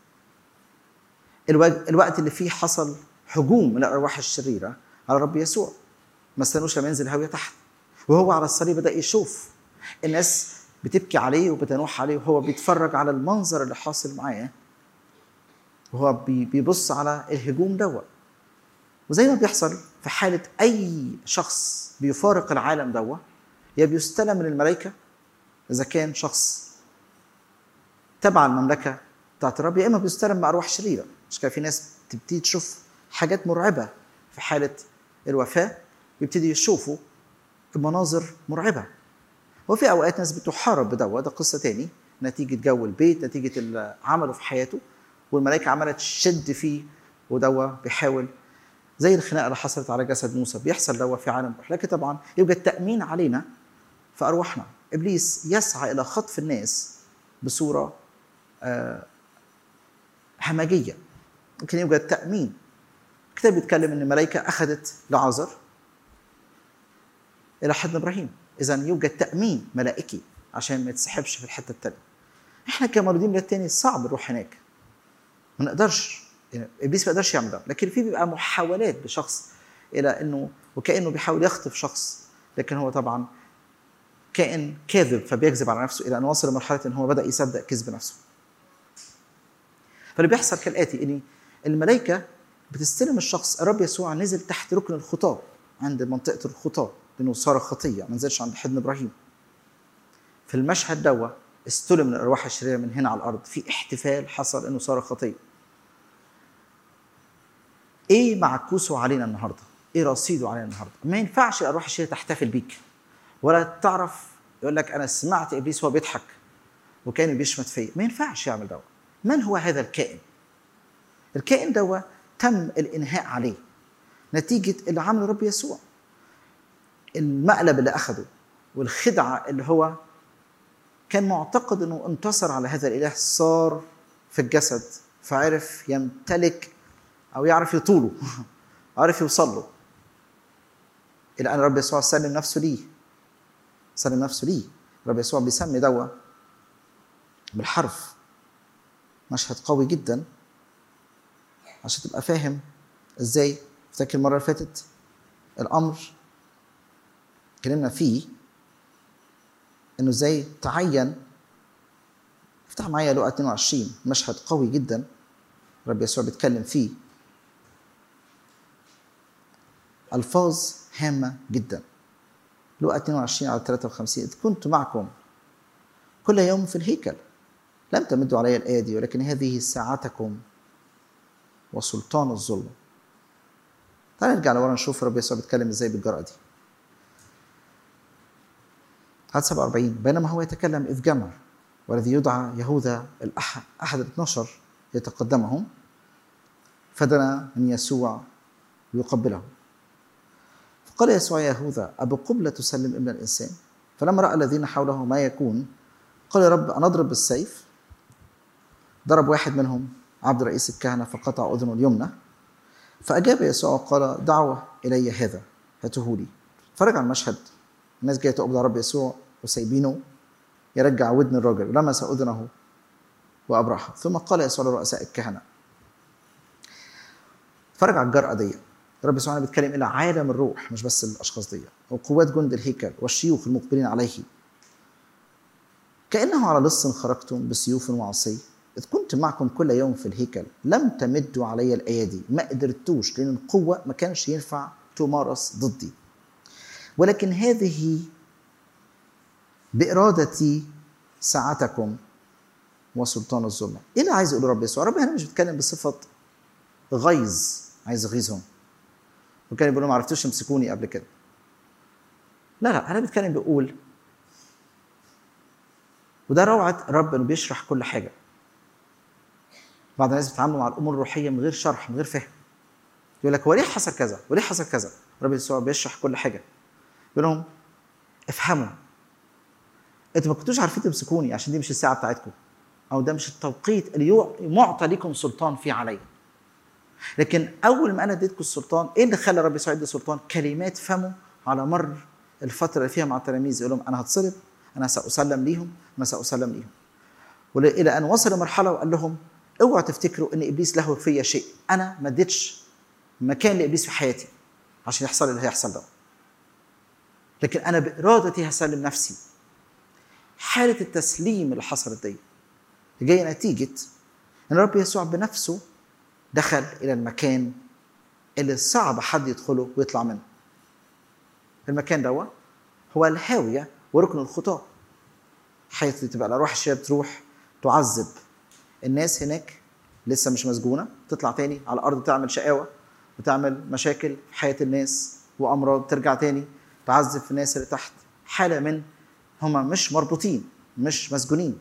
S2: الوقت اللي فيه حصل هجوم من الأرواح الشريرة على رب يسوع ما استنوش لما ينزل الهوية تحت وهو على الصليب بدأ يشوف الناس بتبكي عليه وبتنوح عليه وهو بيتفرج على المنظر اللي حاصل معاه وهو بيبص على الهجوم دوت وزي ما بيحصل في حالة أي شخص بيفارق العالم دوت يا بيستلم من الملائكة إذا كان شخص تبع المملكة بتاعت الرب يا إما بيستلم بأرواح شريرة مش كده في ناس تبتدي تشوف حاجات مرعبة في حالة الوفاة يبتدي يشوفوا مناظر مرعبة وفي اوقات ناس بتحارب بدوا ده قصه تاني نتيجه جو البيت نتيجه اللي عمله في حياته والملائكه عماله تشد فيه ودوا بيحاول زي الخناقه اللي حصلت على جسد موسى بيحصل دوا في عالم الروح لكن طبعا يوجد تامين علينا في ارواحنا ابليس يسعى الى خطف الناس بصوره آه همجيه ممكن يوجد تامين الكتاب بيتكلم ان الملائكه اخذت لعازر الى حضن ابراهيم اذا يوجد تامين ملائكي عشان ما يتسحبش في الحته الثانيه احنا كمولودين من التاني صعب نروح هناك ما نقدرش يعني ابليس ما يقدرش يعمل ده لكن في بيبقى محاولات بشخص الى انه وكانه بيحاول يخطف شخص لكن هو طبعا كائن كاذب فبيكذب على نفسه الى ان وصل لمرحله ان هو بدا يصدق كذب نفسه فاللي بيحصل كالاتي ان الملائكه بتستلم الشخص الرب يسوع نزل تحت ركن الخطاه عند منطقه الخطاه لانه صار خطيه ما نزلش عند حضن ابراهيم في المشهد دوا استلم من الارواح الشريره من هنا على الارض في احتفال حصل انه صار خطيه ايه معكوسه علينا النهارده ايه رصيده علينا النهارده ما ينفعش الارواح الشريره تحتفل بيك ولا تعرف يقول لك انا سمعت ابليس وهو بيضحك وكان بيشمت فيا ما ينفعش يعمل دوا من هو هذا الكائن الكائن دوا تم الانهاء عليه نتيجه اللي عمله رب يسوع المقلب اللي اخذه والخدعه اللي هو كان معتقد انه انتصر على هذا الاله صار في الجسد فعرف يمتلك او يعرف يطوله عرف يوصل له الى ان رب يسوع سلم نفسه ليه سلم نفسه ليه رب يسوع بيسمي دوا بالحرف مشهد قوي جدا عشان تبقى فاهم ازاي افتكر المره اللي فاتت الامر اتكلمنا فيه انه ازاي تعين افتح معايا لقا 22 مشهد قوي جدا رب يسوع بيتكلم فيه الفاظ هامه جدا لقا 22 على 53 اذ كنت معكم كل يوم في الهيكل لم تمدوا علي الايه دي ولكن هذه ساعتكم وسلطان الظلم تعال نرجع لورا نشوف رب يسوع بيتكلم ازاي بالجرأة دي عدد 47 بينما هو يتكلم إذ جمع والذي يدعى يهوذا الأحد أحد الاثناشر يتقدمهم فدنا من يسوع ليقبله فقال يسوع يا يهوذا أبقبلة تسلم ابن الإنسان فلما رأى الذين حوله ما يكون قال يا رب أنا أضرب بالسيف ضرب واحد منهم عبد رئيس الكهنة فقطع أذنه اليمنى فأجاب يسوع وقال دعوا إلي هذا هاته لي فرج على المشهد الناس جاية تقبض على رب يسوع وسايبينه يرجع ودن الراجل لمس أذنه وأبرحها ثم قال يسوع لرؤساء الكهنة فرج على الجرأة دي رب يسوع أنا بيتكلم إلى عالم الروح مش بس الأشخاص دي وقوات جند الهيكل والشيوخ المقبلين عليه كأنه على لص خرجتم بسيوف وعصي إذ كنت معكم كل يوم في الهيكل لم تمدوا علي الأيادي ما قدرتوش لأن القوة ما كانش ينفع تمارس ضدي ولكن هذه بإرادتي ساعتكم وسلطان الظلمة إيه اللي عايز يقوله رب يسوع رب هنا مش بيتكلم بصفة غيظ عايز يغيظهم وكان بيقول لهم ما عرفتوش تمسكوني قبل كده لا لا انا بتكلم بيقول وده روعه رب انه بيشرح كل حاجه بعض الناس بيتعاملوا مع الامور الروحيه من غير شرح من غير فهم يقول لك وليه حصل كذا وليه حصل كذا رب يسوع بيشرح كل حاجه يقول لهم افهموا انتوا ما كنتوش عارفين تمسكوني عشان دي مش الساعه بتاعتكم او ده مش التوقيت اللي معطى لكم سلطان فيه عليا لكن اول ما انا اديتكم السلطان ايه اللي خلى رب يسوع يدي سلطان كلمات فمه على مر الفتره اللي فيها مع التلاميذ يقول لهم انا هتصلب انا ساسلم ليهم انا ساسلم ليهم والى ان وصل لمرحله وقال لهم اوعوا تفتكروا ان ابليس له فيا شيء انا ما اديتش مكان لابليس في حياتي عشان يحصل اللي هيحصل ده لكن انا بارادتي هسلم نفسي حاله التسليم اللي حصلت دي جايه نتيجه ان رب يسوع بنفسه دخل الى المكان اللي صعب حد يدخله ويطلع منه المكان ده هو الهاويه وركن الخطاه حيث تبقى الارواح الشريره تروح تعذب الناس هناك لسه مش مسجونه تطلع تاني على الارض تعمل شقاوه وتعمل مشاكل في حياه الناس وامراض ترجع تاني تعذب في الناس اللي تحت حاله من هم مش مربوطين مش مسجونين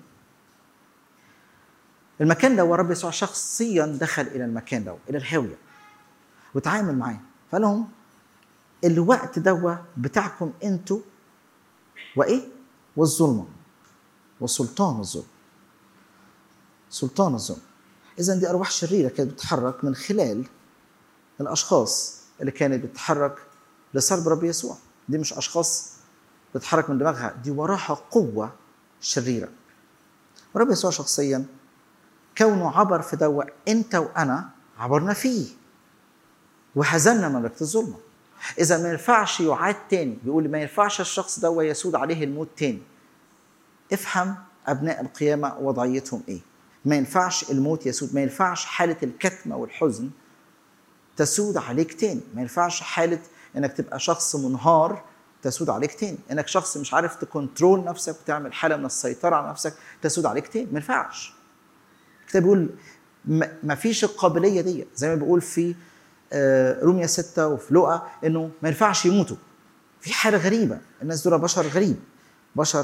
S2: المكان ده رب يسوع شخصيا دخل الى المكان ده الى الهاويه وتعامل معاه فقال لهم الوقت ده بتاعكم انتوا وايه والظلمه وسلطان الظلم سلطان الظلم اذا دي ارواح شريره كانت بتتحرك من خلال الاشخاص اللي كانت بتتحرك لصلب رب يسوع دي مش اشخاص بتتحرك من دماغها دي وراها قوه شريره ورب يسوع شخصيا كونه عبر في دوا انت وانا عبرنا فيه وهزمنا مملكه الظلمه اذا ما ينفعش يعاد تاني بيقول ما ينفعش الشخص دوا يسود عليه الموت تاني افهم ابناء القيامه وضعيتهم ايه ما ينفعش الموت يسود ما ينفعش حاله الكتمه والحزن تسود عليك تاني ما ينفعش حاله انك تبقى شخص منهار تسود عليك تاني انك شخص مش عارف تكنترول نفسك وتعمل حاله من السيطره على نفسك تسود عليك تاني ما ينفعش الكتاب بيقول ما فيش القابليه دي زي ما بيقول في روميا ستة وفي لقا انه ما ينفعش يموتوا في حاله غريبه الناس دول بشر غريب بشر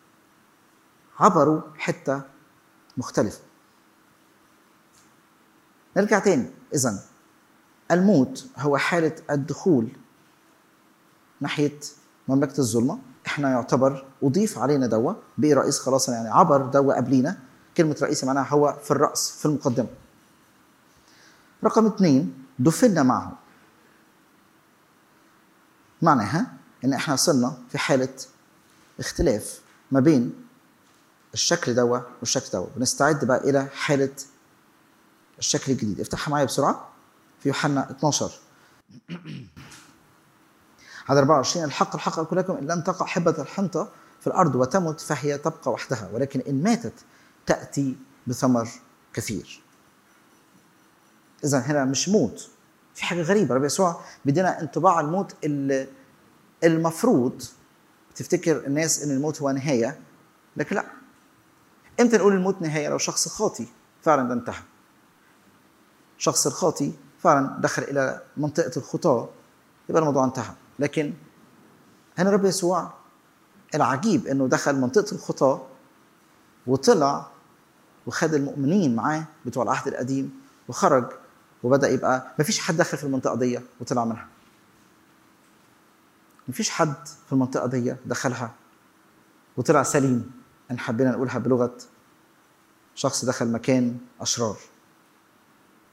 S2: عبروا حته مختلفه نرجع تاني اذا الموت هو حاله الدخول ناحيه مملكه الظلمه احنا يعتبر اضيف علينا دوا بقي رئيس خلاص يعني عبر دوا قبلينا كلمة رئيسي معناها هو في الرأس في المقدمة رقم اثنين دفنا معه معناها ان احنا صرنا في حالة اختلاف ما بين الشكل دوا والشكل دوا بنستعد بقى الى حالة الشكل الجديد افتحها معايا بسرعة في يوحنا 12 عدد 24 الحق الحق أقول لكم إن لم تقع حبة الحنطة في الأرض وتمت فهي تبقى وحدها ولكن إن ماتت تأتي بثمر كثير إذا هنا مش موت في حاجة غريبة رب يسوع بيدينا انطباع الموت اللي المفروض تفتكر الناس ان الموت هو نهاية لكن لا امتى نقول الموت نهاية لو شخص خاطي فعلا ده انتهى شخص الخاطي فعلا دخل الى منطقة الخطاة يبقى الموضوع انتهى لكن هنا رب يسوع العجيب انه دخل منطقة الخطاة وطلع وخد المؤمنين معاه بتوع العهد القديم وخرج وبدا يبقى ما فيش حد دخل في المنطقه دي وطلع منها ما فيش حد في المنطقه دي دخلها وطلع سليم ان حبينا نقولها بلغه شخص دخل مكان اشرار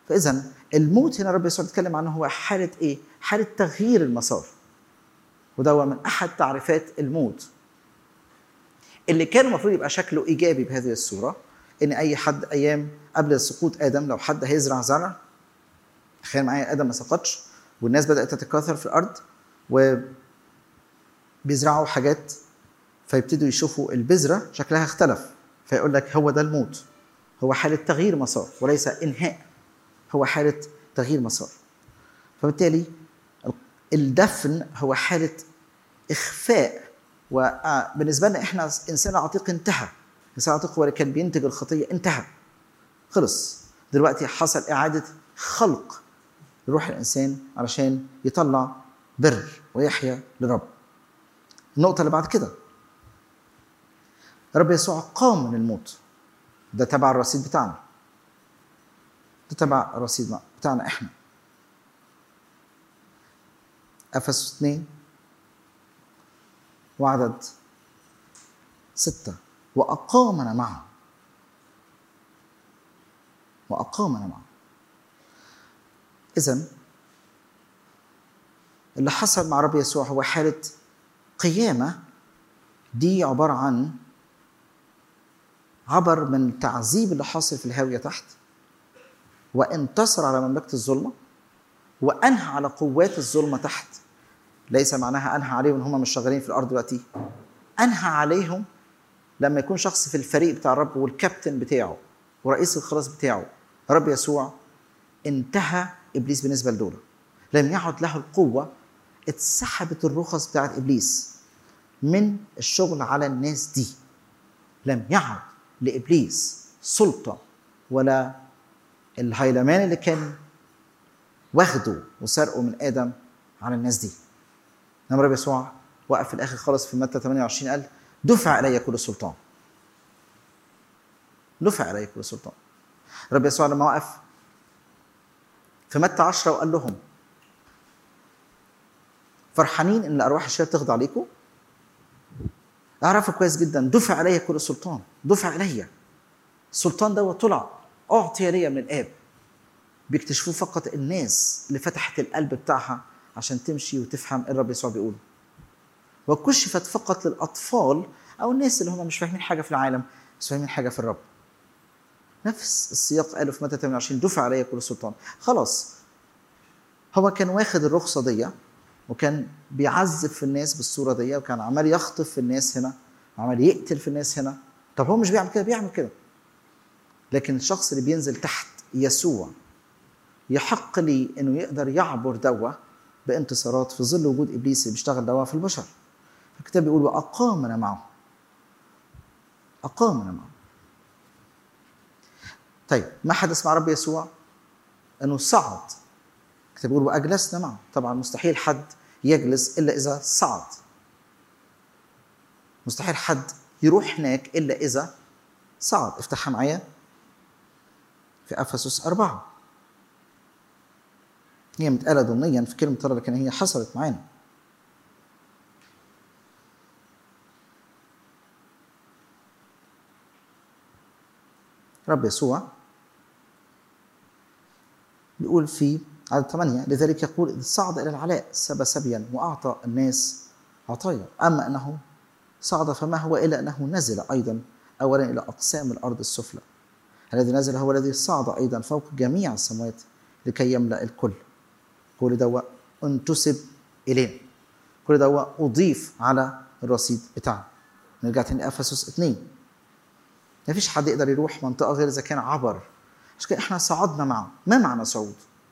S2: فاذا الموت هنا رب يسوع بيتكلم عنه هو حاله ايه حاله تغيير المسار وده هو من احد تعريفات الموت اللي كان المفروض يبقى شكله ايجابي بهذه الصوره ان اي حد ايام قبل سقوط ادم لو حد هيزرع زرع تخيل معايا ادم ما سقطش والناس بدات تتكاثر في الارض و بيزرعوا حاجات فيبتدوا يشوفوا البذره شكلها اختلف فيقول لك هو ده الموت هو حاله تغيير مسار وليس انهاء هو حاله تغيير مسار فبالتالي الدفن هو حاله اخفاء وبالنسبه لنا احنا انسان العتيق انتهى الانسان العتيق هو اللي كان بينتج الخطيه انتهى خلص دلوقتي حصل اعاده خلق لروح الانسان علشان يطلع بر ويحيا لرب النقطه اللي بعد كده رب يسوع قام من الموت ده تبع الرصيد بتاعنا ده تبع الرصيد بتاعنا احنا افسس 2 وعدد ستة وأقامنا معه وأقامنا معه إذا اللي حصل مع رب يسوع هو حالة قيامة دي عبارة عن عبر من التعذيب اللي حاصل في الهاوية تحت وانتصر على مملكة الظلمة وأنهى على قوات الظلمة تحت ليس معناها أنهى عليهم إن هم مش شغالين في الأرض دلوقتي أنهى عليهم لما يكون شخص في الفريق بتاع الرب والكابتن بتاعه ورئيس الخلاص بتاعه رب يسوع انتهى ابليس بالنسبه لدول لم يعد له القوه اتسحبت الرخص بتاعت ابليس من الشغل على الناس دي لم يعد لابليس سلطه ولا الهيلمان اللي كان واخده وسرقه من ادم على الناس دي انما رب يسوع وقف في الاخر خالص في متى 28 قال دفع الي كل سلطان دفع الي كل سلطان رب يسوع لما وقف في متى 10 وقال لهم فرحانين ان الارواح الشريره تخضع عليكم اعرفوا كويس جدا دفع علي كل سلطان دفع علي السلطان ده طلع اعطي لي من الاب بيكتشفوه فقط الناس اللي فتحت القلب بتاعها عشان تمشي وتفهم اللي الرب يسوع بيقوله وكشفت فقط للاطفال او الناس اللي هم مش فاهمين حاجه في العالم مش فاهمين حاجه في الرب نفس السياق قاله في متى 28 دفع علي كل سلطان خلاص هو كان واخد الرخصه دي وكان بيعذب في الناس بالصوره دي وكان عمال يخطف في الناس هنا وعمال يقتل في الناس هنا طب هو مش بيعمل كده بيعمل كده لكن الشخص اللي بينزل تحت يسوع يحق لي انه يقدر يعبر دوا بانتصارات في ظل وجود ابليس اللي بيشتغل دوا في البشر الكتاب بيقول واقامنا معه اقامنا معه طيب ما حدث مع رب يسوع انه صعد الكتاب بيقول واجلسنا معه طبعا مستحيل حد يجلس الا اذا صعد مستحيل حد يروح هناك الا اذا صعد افتحها معايا في افسس أربعة هي متقالة ضمنيا في كلمة ترى لكن هي حصلت معانا رب يسوع بيقول في عدد ثمانية لذلك يقول إذ صعد إلى العلاء سبى سبيا وأعطى الناس عطايا أما أنه صعد فما هو إلا أنه نزل أيضا أولا إلى أقسام الأرض السفلى الذي نزل هو الذي صعد أيضا فوق جميع السماوات لكي يملأ الكل كل دواء انتسب إلينا كل دواء أضيف على الرصيد بتاعنا نرجع تاني أفسس اثنين ما فيش حد يقدر يروح منطقة غير إذا كان عبر عشان كده احنا صعدنا معه ما معنى صعود؟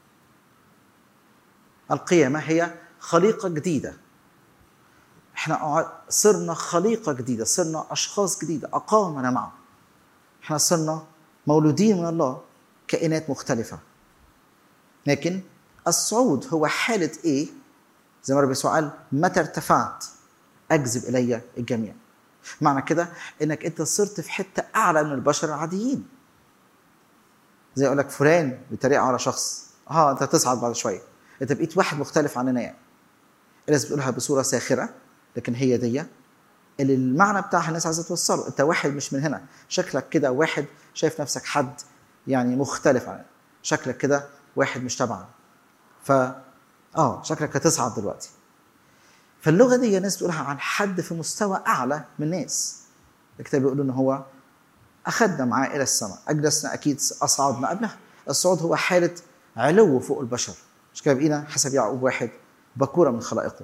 S2: القيامة هي خليقة جديدة احنا صرنا خليقة جديدة صرنا أشخاص جديدة أقامنا معه احنا صرنا مولودين من الله كائنات مختلفة لكن الصعود هو حالة إيه؟ زي ما رب يسوع قال متى ارتفعت أجذب إلي الجميع معنى كده إنك أنت صرت في حتة أعلى من البشر العاديين زي يقول لك فلان بيتريقوا على شخص اه انت تصعد بعد شويه انت بقيت واحد مختلف عننا يعني الناس بتقولها بصوره ساخره لكن هي دي اللي المعنى بتاعها الناس عايزه توصله انت واحد مش من هنا شكلك كده واحد شايف نفسك حد يعني مختلف عننا شكلك كده واحد مش تبعا ف اه شكلك هتصعد دلوقتي فاللغه دي ناس بتقولها عن حد في مستوى اعلى من الناس الكتاب بيقول ان هو اخذنا معاه الى السماء اجلسنا اكيد اصعدنا قبلها الصعود هو حاله علو فوق البشر مش كده بقينا حسب يعقوب واحد بكوره من خلائقه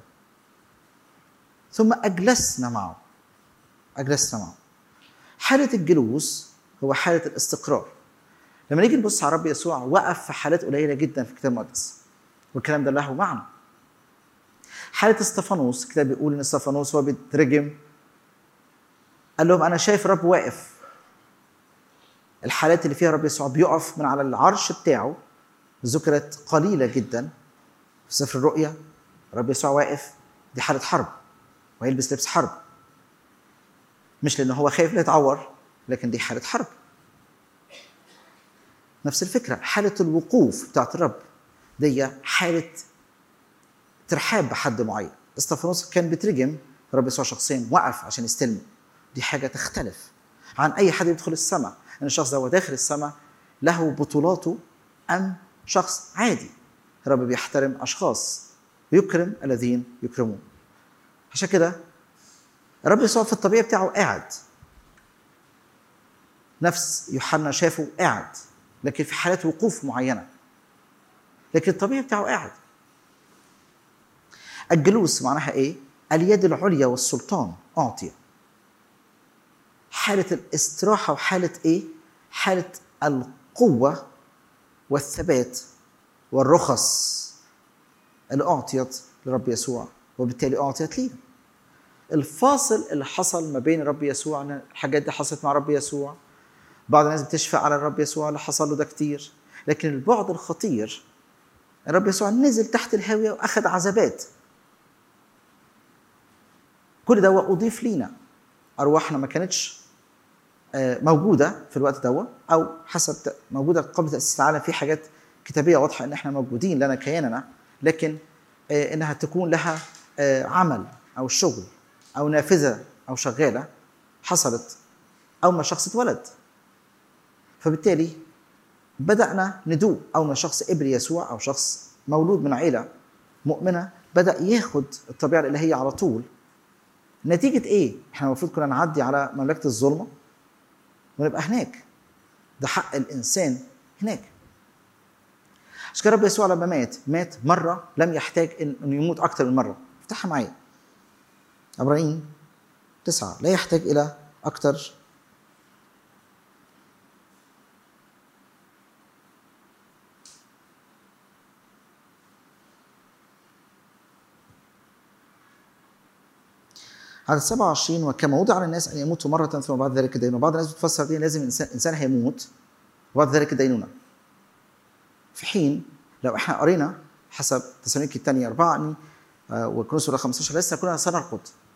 S2: ثم اجلسنا معه اجلسنا معه حاله الجلوس هو حاله الاستقرار لما نيجي نبص على رب يسوع وقف في حالات قليله جدا في الكتاب المقدس والكلام ده له معنى حاله استفانوس الكتاب بيقول ان استفانوس هو بيترجم قال لهم انا شايف الرب واقف الحالات اللي فيها رب يسوع بيقف من على العرش بتاعه ذكرت قليله جدا في سفر الرؤيا رب يسوع واقف دي حاله حرب ويلبس لبس حرب مش لانه هو خايف لا يتعور لكن دي حاله حرب نفس الفكره حاله الوقوف بتاعت الرب دي حاله ترحاب بحد معين استفانوس كان بيترجم رب يسوع شخصيا وقف عشان يستلمه دي حاجه تختلف عن اي حد يدخل السماء ان الشخص ده هو داخل السماء له بطولاته ام شخص عادي الرب بيحترم اشخاص ويكرم الذين يكرمون عشان كده الرب يسوع في الطبيعه بتاعه قاعد نفس يوحنا شافه قاعد لكن في حالات وقوف معينه لكن الطبيعي بتاعه قاعد الجلوس معناها ايه اليد العليا والسلطان اعطي حاله الاستراحه وحاله ايه حاله القوه والثبات والرخص اللي اعطيت لرب يسوع وبالتالي اعطيت لينا الفاصل اللي حصل ما بين رب يسوع إن الحاجات دي حصلت مع رب يسوع بعض الناس بتشفق على الرب يسوع اللي حصل له ده كتير لكن البعد الخطير الرب يسوع نزل تحت الهاوية وأخذ عذابات كل ده أضيف لينا أرواحنا ما كانتش موجودة في الوقت ده أو حسب موجودة قبل تأسيس العالم في حاجات كتابية واضحة إن إحنا موجودين لنا كياننا لكن إنها تكون لها عمل أو شغل أو نافذة أو شغالة حصلت أول ما شخص اتولد فبالتالي بدأنا ندوق أول ما شخص قبل يسوع أو شخص مولود من عيلة مؤمنة بدأ ياخد الطبيعة الإلهية على طول نتيجة إيه؟ إحنا المفروض كنا نعدي على مملكة الظلمة ونبقى هناك ده حق الإنسان هناك عشان كده رب يسوع لما مات مات مرة لم يحتاج إنه يموت أكتر من مرة افتحها معايا عبرانيين تسعة لا يحتاج إلى أكتر عدد 27 وكما وضع على الناس ان يموتوا مره ثم بعد ذلك الدينونه بعض الناس بتفسر دي لازم انسان انسان هيموت وبعد ذلك الدينونه في حين لو احنا قرينا حسب تسالونيكي الثانيه اربعه اني وكنوس 15 لسه كنا سنرقد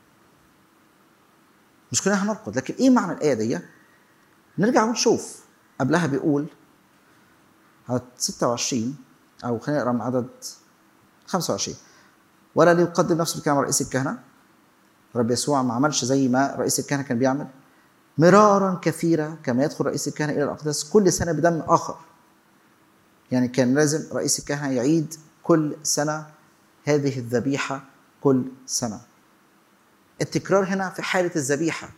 S2: مش كلنا هنرقد لكن ايه معنى الايه دي؟ نرجع ونشوف قبلها بيقول عدد 26 او خلينا نقرا من عدد 25 ولا ليقدم نفسه بكلام رئيس الكهنه رب يسوع ما عملش زي ما رئيس الكهنه كان بيعمل مرارا كثيرة كما يدخل رئيس الكهنة إلى الأقداس كل سنة بدم آخر يعني كان لازم رئيس الكهنة يعيد كل سنة هذه الذبيحة كل سنة التكرار هنا في حالة الذبيحة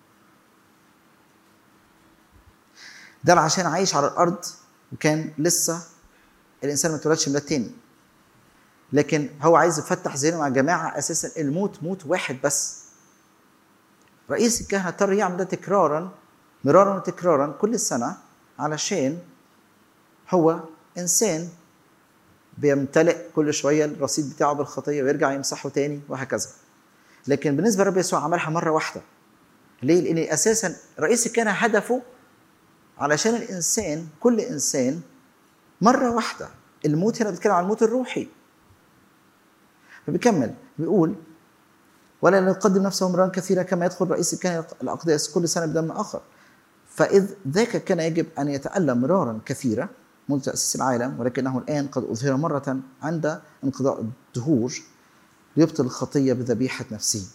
S2: ده عشان عايش على الأرض وكان لسه الإنسان ما اتولدش ميلاد تاني لكن هو عايز يفتح ذهنه مع جماعة أساسا الموت موت واحد بس رئيس الكهنة اضطر يعمل ده تكرارا مرارا وتكرارا كل سنة علشان هو إنسان بيمتلئ كل شوية الرصيد بتاعه بالخطية ويرجع يمسحه تاني وهكذا لكن بالنسبة لرب يسوع عملها مرة واحدة ليه؟ لأن أساسا رئيس الكهنة هدفه علشان الإنسان كل إنسان مرة واحدة الموت هنا بيتكلم عن الموت الروحي فبيكمل بيقول ولا يقدم نفسه مرارا كثيرا كما يدخل رئيس الكهنة الأقداس كل سنة بدم آخر فإذ ذاك كان يجب أن يتألم مرارا كثيرا منذ تأسيس العالم ولكنه الآن قد أظهر مرة عند انقضاء الدهور ليبطل الخطية بذبيحة نفسه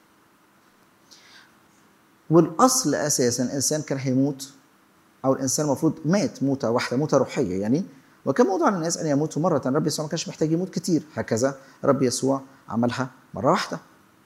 S2: والأصل أساسا الإنسان كان هيموت أو الإنسان المفروض مات موتة واحدة موتة روحية يعني وكان موضوع للناس ان يموتوا مره رب يسوع ما كانش محتاج يموت كتير هكذا رب يسوع عملها مره واحده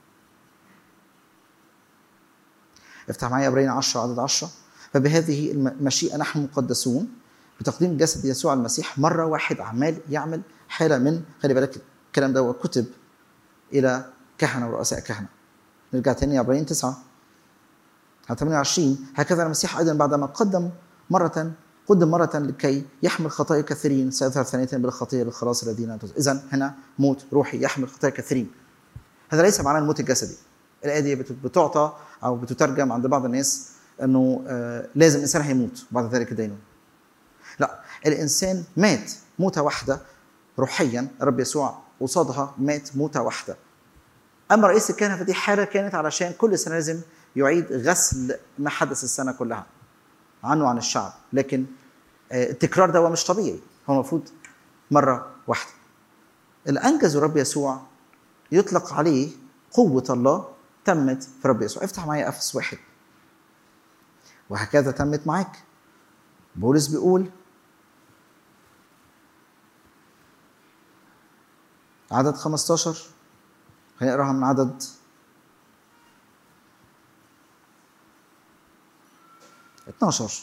S2: افتح معايا ابراهيم 10 عدد 10 فبهذه المشيئه نحن مقدسون بتقديم جسد يسوع المسيح مره واحد عمال يعمل حاله من خلي بالك الكلام ده كتب الى كهنه ورؤساء كهنه نرجع تاني يا ابراهيم 9 على 28 هكذا المسيح ايضا بعدما قدم مره قدم مرة لكي يحمل خطايا كثيرين سيظهر ثانية بالخطية للخلاص الذين إذا هنا موت روحي يحمل خطايا كثيرين هذا ليس معناه الموت الجسدي الآية دي بتعطى أو بتترجم عند بعض الناس أنه آه لازم الإنسان هيموت بعد ذلك الدينون لا الإنسان مات موتة واحدة روحيا الرب يسوع قصادها مات موتة واحدة أما رئيس الكهنة فدي حالة كانت علشان كل سنة لازم يعيد غسل ما حدث السنة كلها عنه وعن الشعب لكن التكرار ده هو مش طبيعي هو المفروض مرة واحدة اللي أنجزه رب يسوع يطلق عليه قوة الله تمت في رب يسوع افتح معايا أفس واحد وهكذا تمت معاك بولس بيقول عدد 15 هنقراها من عدد اتناشر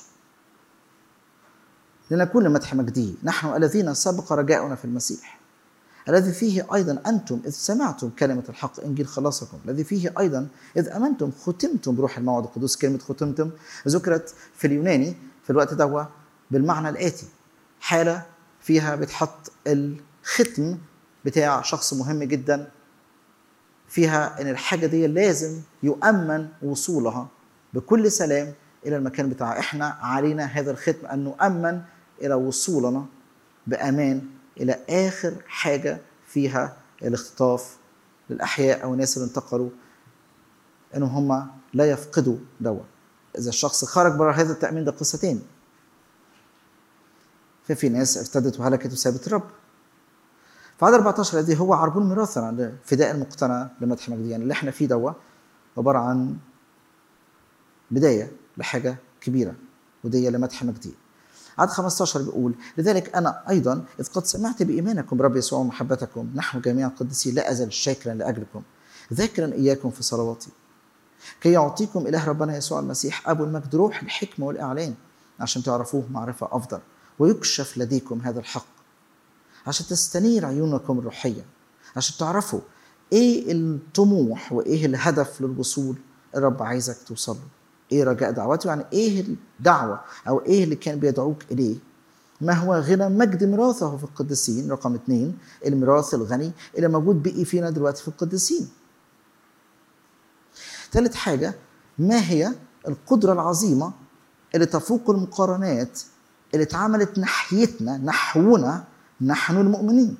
S2: لنكون لمدح مجده نحن الذين سبق رجاؤنا في المسيح الذي فيه أيضا أنتم إذ سمعتم كلمة الحق إنجيل خلاصكم الذي فيه أيضا إذ أمنتم ختمتم بروح الموعد القدوس كلمة ختمتم ذكرت في اليوناني في الوقت ده بالمعنى الآتي حالة فيها بتحط الختم بتاع شخص مهم جدا فيها ان الحاجه دي لازم يؤمن وصولها بكل سلام الى المكان بتاعها احنا علينا هذا الختم ان نؤمن الى وصولنا بامان الى اخر حاجه فيها الاختطاف للاحياء او الناس اللي انتقلوا ان هم لا يفقدوا دواء اذا الشخص خرج بره هذا التامين ده قصه تاني ففي ناس ارتدت وهلكت وسابت الرب فعدد 14 الذي هو عربون ميراثنا لفداء المقتنع لمدح مجدي يعني اللي احنا فيه دوا عباره عن بدايه لحاجه كبيره ودي لمدح مجدي عدد 15 بيقول لذلك انا ايضا اذ قد سمعت بايمانكم برب يسوع ومحبتكم نحن جميعا قدسين لا ازال شاكرا لاجلكم ذاكرا اياكم في صلواتي كي يعطيكم اله ربنا يسوع المسيح ابو المجد روح الحكمه والاعلان عشان تعرفوه معرفه افضل ويكشف لديكم هذا الحق عشان تستنير عيونكم الروحيه عشان تعرفوا ايه الطموح وايه الهدف للوصول الرب عايزك توصل له ايه رجاء دعوته يعني ايه الدعوه او ايه اللي كان بيدعوك اليه ما هو غنى مجد ميراثه في القديسين رقم اثنين الميراث الغني اللي موجود بقي فينا دلوقتي في القديسين ثالث حاجة ما هي القدرة العظيمة اللي تفوق المقارنات اللي اتعملت ناحيتنا نحونا نحن المؤمنين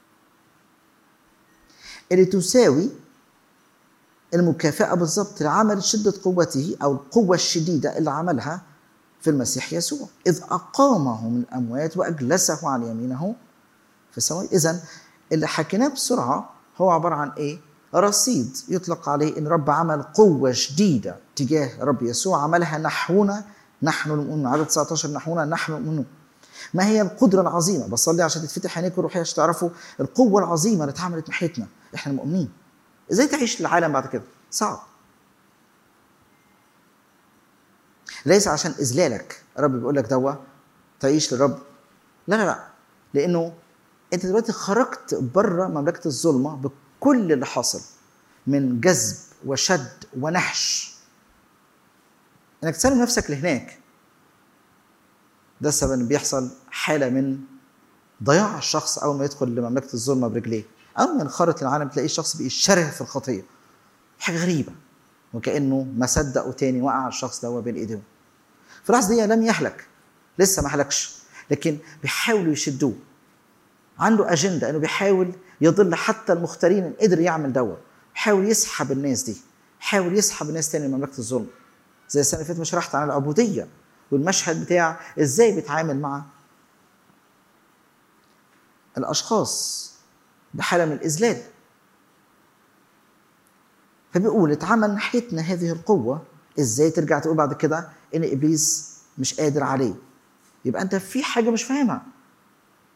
S2: اللي تساوي المكافأة بالظبط لعمل شدة قوته أو القوة الشديدة اللي عملها في المسيح يسوع إذ أقامه من الأموات وأجلسه على يمينه في السماء إذا اللي حكيناه بسرعة هو عبارة عن إيه؟ رصيد يطلق عليه إن رب عمل قوة شديدة تجاه رب يسوع عملها نحونا نحن المؤمنون عدد 19 نحونا نحن المؤمنون ما هي القدرة العظيمة بصلي عشان تتفتح عينيكم الروحية عشان تعرفوا القوة العظيمة اللي اتعملت ناحيتنا احنا المؤمنين ازاي تعيش العالم بعد كده صعب ليس عشان اذلالك الرب بيقول لك دوا تعيش للرب لا لا لا لانه انت دلوقتي خرجت بره مملكه الظلمه بكل اللي حاصل من جذب وشد ونحش انك تسلم نفسك لهناك ده السبب ان بيحصل حاله من ضياع الشخص اول ما يدخل لمملكه الظلمه برجليه اول ما ينخرط العالم تلاقي الشخص بقى شره في الخطيه حاجه غريبه وكانه ما صدقوا تاني وقع الشخص ده بين ايديهم في اللحظه دي لم يهلك لسه ما هلكش لكن بيحاولوا يشدوه عنده اجنده انه بيحاول يضل حتى المختارين ان قدر يعمل دوا بيحاول يسحب الناس دي بيحاول يسحب الناس تاني لمملكه الظلم زي السنه اللي فاتت ما شرحت عن العبوديه والمشهد بتاع ازاي بيتعامل مع الاشخاص بحاله من الاذلال فبيقول اتعمل ناحيتنا هذه القوه ازاي ترجع تقول بعد كده ان ابليس مش قادر عليه يبقى انت في حاجه مش فاهمها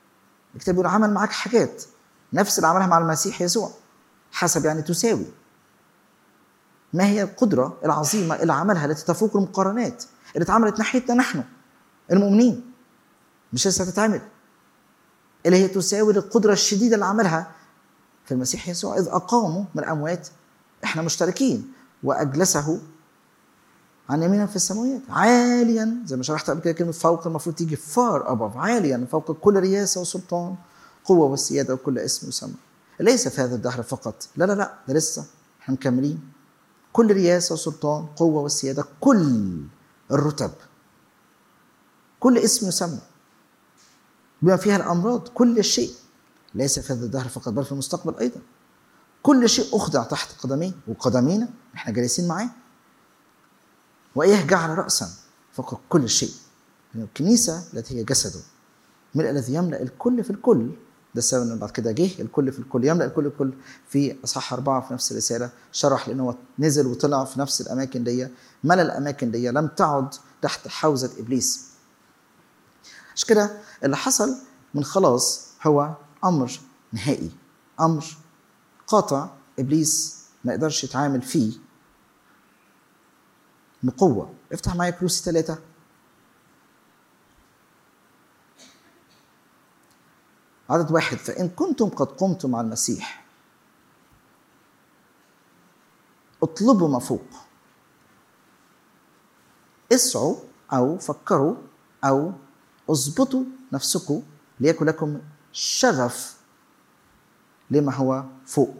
S2: الكتاب بيقول عمل معاك حاجات نفس اللي عملها مع المسيح يسوع حسب يعني تساوي ما هي القدرة العظيمة اللي عملها التي تفوق المقارنات اللي اتعملت ناحيتنا نحن المؤمنين مش لسه هتتعمل اللي هي تساوي القدرة الشديدة اللي عملها في المسيح يسوع إذ أقاموا من الأموات إحنا مشتركين وأجلسه عن يمينا في السماوات عاليا زي ما شرحت قبل كده كلمة فوق المفروض تيجي فار أبف عاليا فوق كل رياسة وسلطان قوة والسيادة وكل اسم يسمى ليس في هذا الدهر فقط لا لا لا ده لسه احنا مكملين كل رياسة وسلطان قوة والسيادة كل الرتب كل اسم يسمى بما فيها الأمراض كل شيء ليس في هذا الدهر فقط بل في المستقبل أيضا كل شيء أخضع تحت قدميه وقدمينا احنا جالسين معاه وإياه جعل رأسا فوق كل شيء يعني الكنيسة التي هي جسده ملء الذي يملأ الكل في الكل ده السبب ان بعد كده جه الكل في الكل يملا الكل في الكل في اصحاح اربعه في نفس الرساله شرح لانه هو نزل وطلع في نفس الاماكن دي ملا الاماكن دي لم تعد تحت حوزه ابليس عشان كده اللي حصل من خلاص هو امر نهائي امر قاطع ابليس ما يقدرش يتعامل فيه بقوه افتح معايا كروسي ثلاثه عدد واحد فإن كنتم قد قمتم مع المسيح اطلبوا ما فوق اسعوا أو فكروا أو اظبطوا نفسكم ليكن لكم شغف لما هو فوق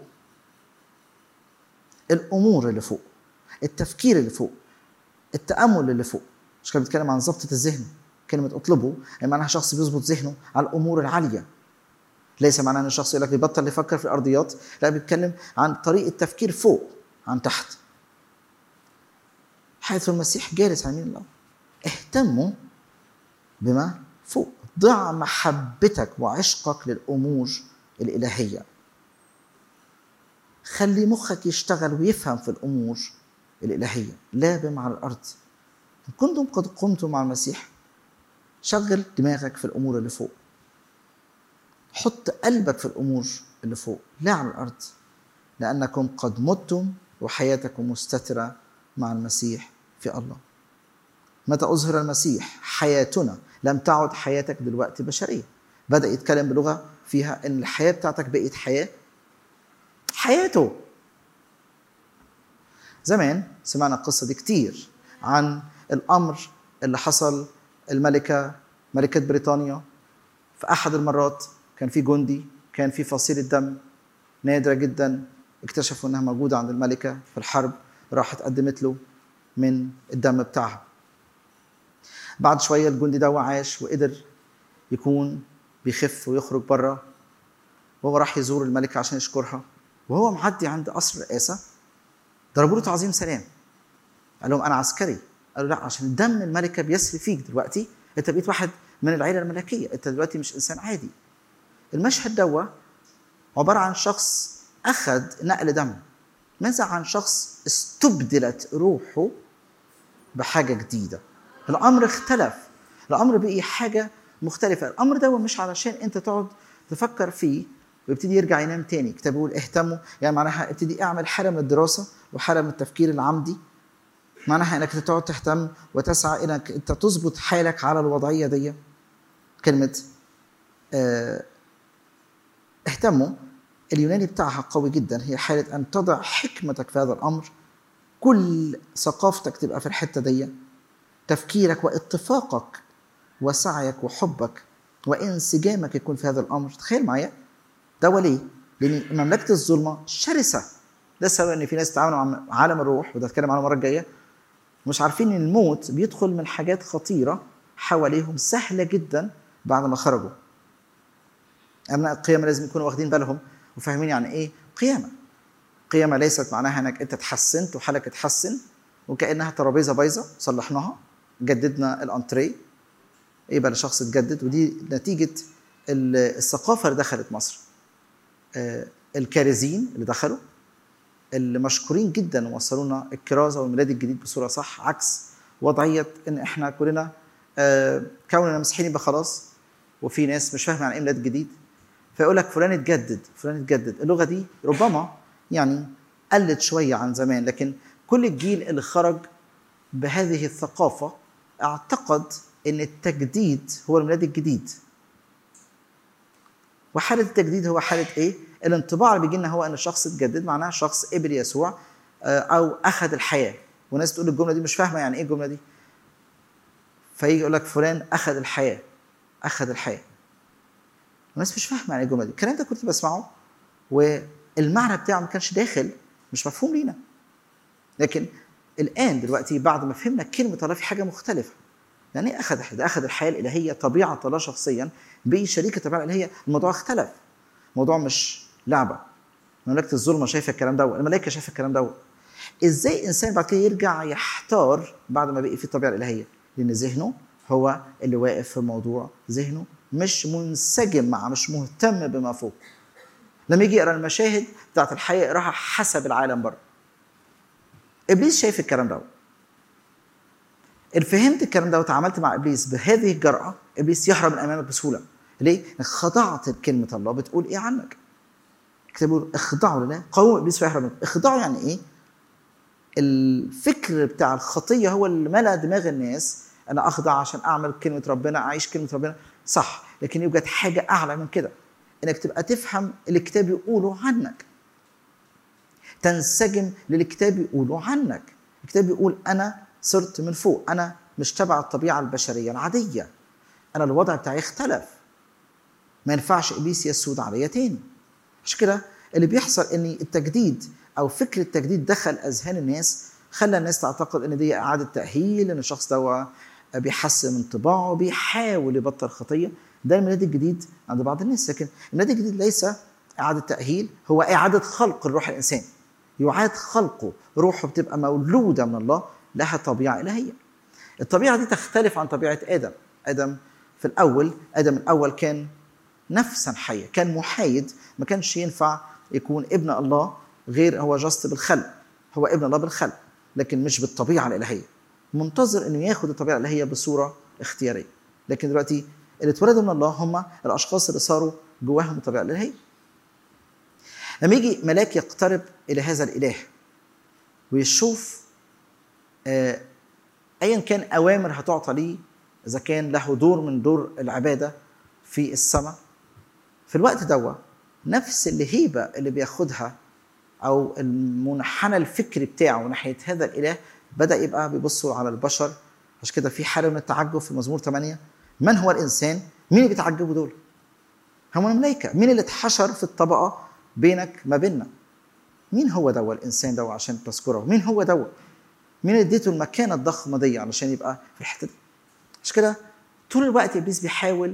S2: الأمور اللي فوق التفكير اللي فوق التأمل اللي فوق مش كان بيتكلم عن ضبطة الذهن كلمة اطلبوا يعني معناها شخص بيظبط ذهنه على الأمور العالية ليس معناه ان الشخص يقول لك يبطل يفكر في الارضيات لا بيتكلم عن طريقه تفكير فوق عن تحت حيث المسيح جالس على يمين الله اهتموا بما فوق ضع محبتك وعشقك للامور الالهيه خلي مخك يشتغل ويفهم في الامور الالهيه لا بما على الارض ان كنتم قد قمتم مع المسيح شغل دماغك في الامور اللي فوق حط قلبك في الامور اللي فوق لا على الارض لانكم قد متم وحياتكم مستتره مع المسيح في الله متى اظهر المسيح حياتنا لم تعد حياتك دلوقتي بشريه بدا يتكلم بلغه فيها ان الحياه بتاعتك بقت حياه حياته زمان سمعنا القصه دي كتير عن الامر اللي حصل الملكه ملكه بريطانيا في احد المرات كان في جندي كان في فصيلة دم نادرة جدا اكتشفوا انها موجودة عند الملكة في الحرب راحت قدمت له من الدم بتاعها بعد شوية الجندي ده عاش وقدر يكون بيخف ويخرج بره وهو راح يزور الملكة عشان يشكرها وهو معدي عند قصر الرئاسة ضربوا له تعظيم سلام قال لهم أنا عسكري قالوا لا عشان دم الملكة بيسري فيك دلوقتي أنت بقيت واحد من العيلة الملكية أنت دلوقتي مش إنسان عادي المشهد دوا عبارة عن شخص أخذ نقل دم ماذا عن شخص استبدلت روحه بحاجة جديدة الأمر اختلف الأمر بقي حاجة مختلفة الأمر ده مش علشان أنت تقعد تفكر فيه ويبتدي يرجع ينام تاني كتاب بيقول اهتموا يعني معناها ابتدي اعمل حالة من الدراسة وحالة من التفكير العمدي معناها انك تقعد تهتم وتسعى انك انت تظبط حالك على الوضعية دي كلمة اه اهتموا اليوناني بتاعها قوي جدا هي حالة أن تضع حكمتك في هذا الأمر كل ثقافتك تبقى في الحتة دي تفكيرك واتفاقك وسعيك وحبك وانسجامك يكون في هذا الأمر تخيل معايا ده وليه؟ لأن مملكة الظلمة شرسة ده السبب إن في ناس تعاملوا مع عالم الروح وده هتكلم عنه المرة الجاية مش عارفين إن الموت بيدخل من حاجات خطيرة حواليهم سهلة جدا بعد ما خرجوا ابناء القيامه لازم يكونوا واخدين بالهم وفاهمين يعني ايه قيامه قيامه ليست معناها انك انت تحسنت وحالك اتحسن وكانها ترابيزه بايظه صلحناها جددنا الانتريه يبقى الشخص اتجدد ودي نتيجه الثقافه اللي دخلت مصر الكارزين اللي دخلوا اللي مشكورين جدا ووصلونا الكرازه والميلاد الجديد بصوره صح عكس وضعيه ان احنا كلنا كوننا مسيحيين يبقى خلاص وفي ناس مش فاهمه يعني ايه ميلاد جديد فيقول لك فلان اتجدد فلان اتجدد اللغه دي ربما يعني قلت شويه عن زمان لكن كل الجيل اللي خرج بهذه الثقافه اعتقد ان التجديد هو الميلاد الجديد وحاله التجديد هو حاله ايه الانطباع اللي بيجي لنا هو ان الشخص اتجدد معناها شخص قبل يسوع آه، او اخذ الحياه وناس تقول الجمله دي مش فاهمه يعني ايه الجمله دي فيجي يقول لك فلان اخذ الحياه اخذ الحياه الناس مش فاهمه يعني ايه الجمله دي الكلام ده كنت بسمعه والمعنى بتاعه ما كانش داخل مش مفهوم لينا لكن الان دلوقتي بعد ما فهمنا كلمه الله في حاجه مختلفه يعني ايه اخذ ده اخذ الحياه الالهيه طبيعه الله شخصيا بشريكه الطبيعه الالهيه الموضوع اختلف الموضوع مش لعبه مملكه الظلمه شايفه الكلام ده الملائكه شايفه الكلام ده ازاي انسان بعد كده يرجع يحتار بعد ما بقي في الطبيعه الالهيه لان ذهنه هو اللي واقف في الموضوع ذهنه مش منسجم مع مش مهتم بما فوق لما يجي يقرا المشاهد بتاعت الحياه يقراها حسب العالم بره ابليس شايف الكلام ده ان فهمت الكلام ده وتعاملت مع ابليس بهذه الجرأه ابليس يهرب من امامك بسهوله ليه؟ خضعت لكلمه الله بتقول ايه عنك؟ الكتاب بيقول اخضعوا لله قوم ابليس فيهرب منكم اخضعوا يعني ايه؟ الفكر بتاع الخطيه هو اللي ملا دماغ الناس انا اخضع عشان اعمل كلمه ربنا اعيش كلمه ربنا صح لكن يوجد حاجه اعلى من كده انك تبقى تفهم اللي الكتاب يقوله عنك تنسجم للي الكتاب يقوله عنك الكتاب بيقول انا صرت من فوق انا مش تبع الطبيعه البشريه العاديه انا الوضع بتاعي اختلف ما ينفعش ابليس يسود عليا تاني عشان كده اللي بيحصل ان التجديد او فكر التجديد دخل اذهان الناس خلى الناس تعتقد ان دي اعاده تاهيل ان الشخص ده بيحسن من طباعه بيحاول يبطل خطيه ده الميلاد الجديد عند بعض الناس لكن الميلاد الجديد ليس اعاده تاهيل هو اعاده خلق الروح الانساني يعاد خلقه روحه بتبقى مولوده من الله لها طبيعه الهيه الطبيعه دي تختلف عن طبيعه ادم ادم في الاول ادم الاول كان نفسا حيه كان محايد ما كانش ينفع يكون ابن الله غير هو جست بالخلق هو ابن الله بالخلق لكن مش بالطبيعه الالهيه منتظر انه ياخد الطبيعه الالهيه بصوره اختياريه لكن دلوقتي اللي اتولدوا من الله هم الاشخاص اللي صاروا جواهم الطبيعه الالهيه لما يجي ملاك يقترب الى هذا الاله ويشوف آه ايا كان اوامر هتعطى ليه اذا كان له دور من دور العباده في السماء في الوقت دوا نفس الهيبه اللي بياخدها او المنحنى الفكري بتاعه ناحيه هذا الاله بدا يبقى بيبصوا على البشر عشان كده في حاله من التعجب في مزمور 8 من هو الانسان؟ مين اللي بيتعجبوا دول؟ هم الملائكه، مين اللي اتحشر في الطبقه بينك ما بيننا؟ مين هو دوا الانسان دوا عشان تذكره؟ مين هو دوا؟ مين اللي اديته المكانه الضخمه دي علشان يبقى في الحته دي؟ عشان كده طول الوقت ابليس بيحاول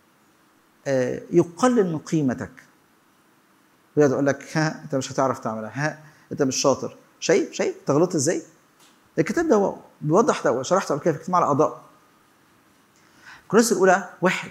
S2: يقلل من قيمتك ويقعد يقول لك ها انت مش هتعرف تعملها ها انت مش شاطر شايف شايف انت غلطت ازاي؟ الكتاب ده بيوضح ده شرحته قبل كده في اجتماع الاعضاء كورنثوس الاولى واحد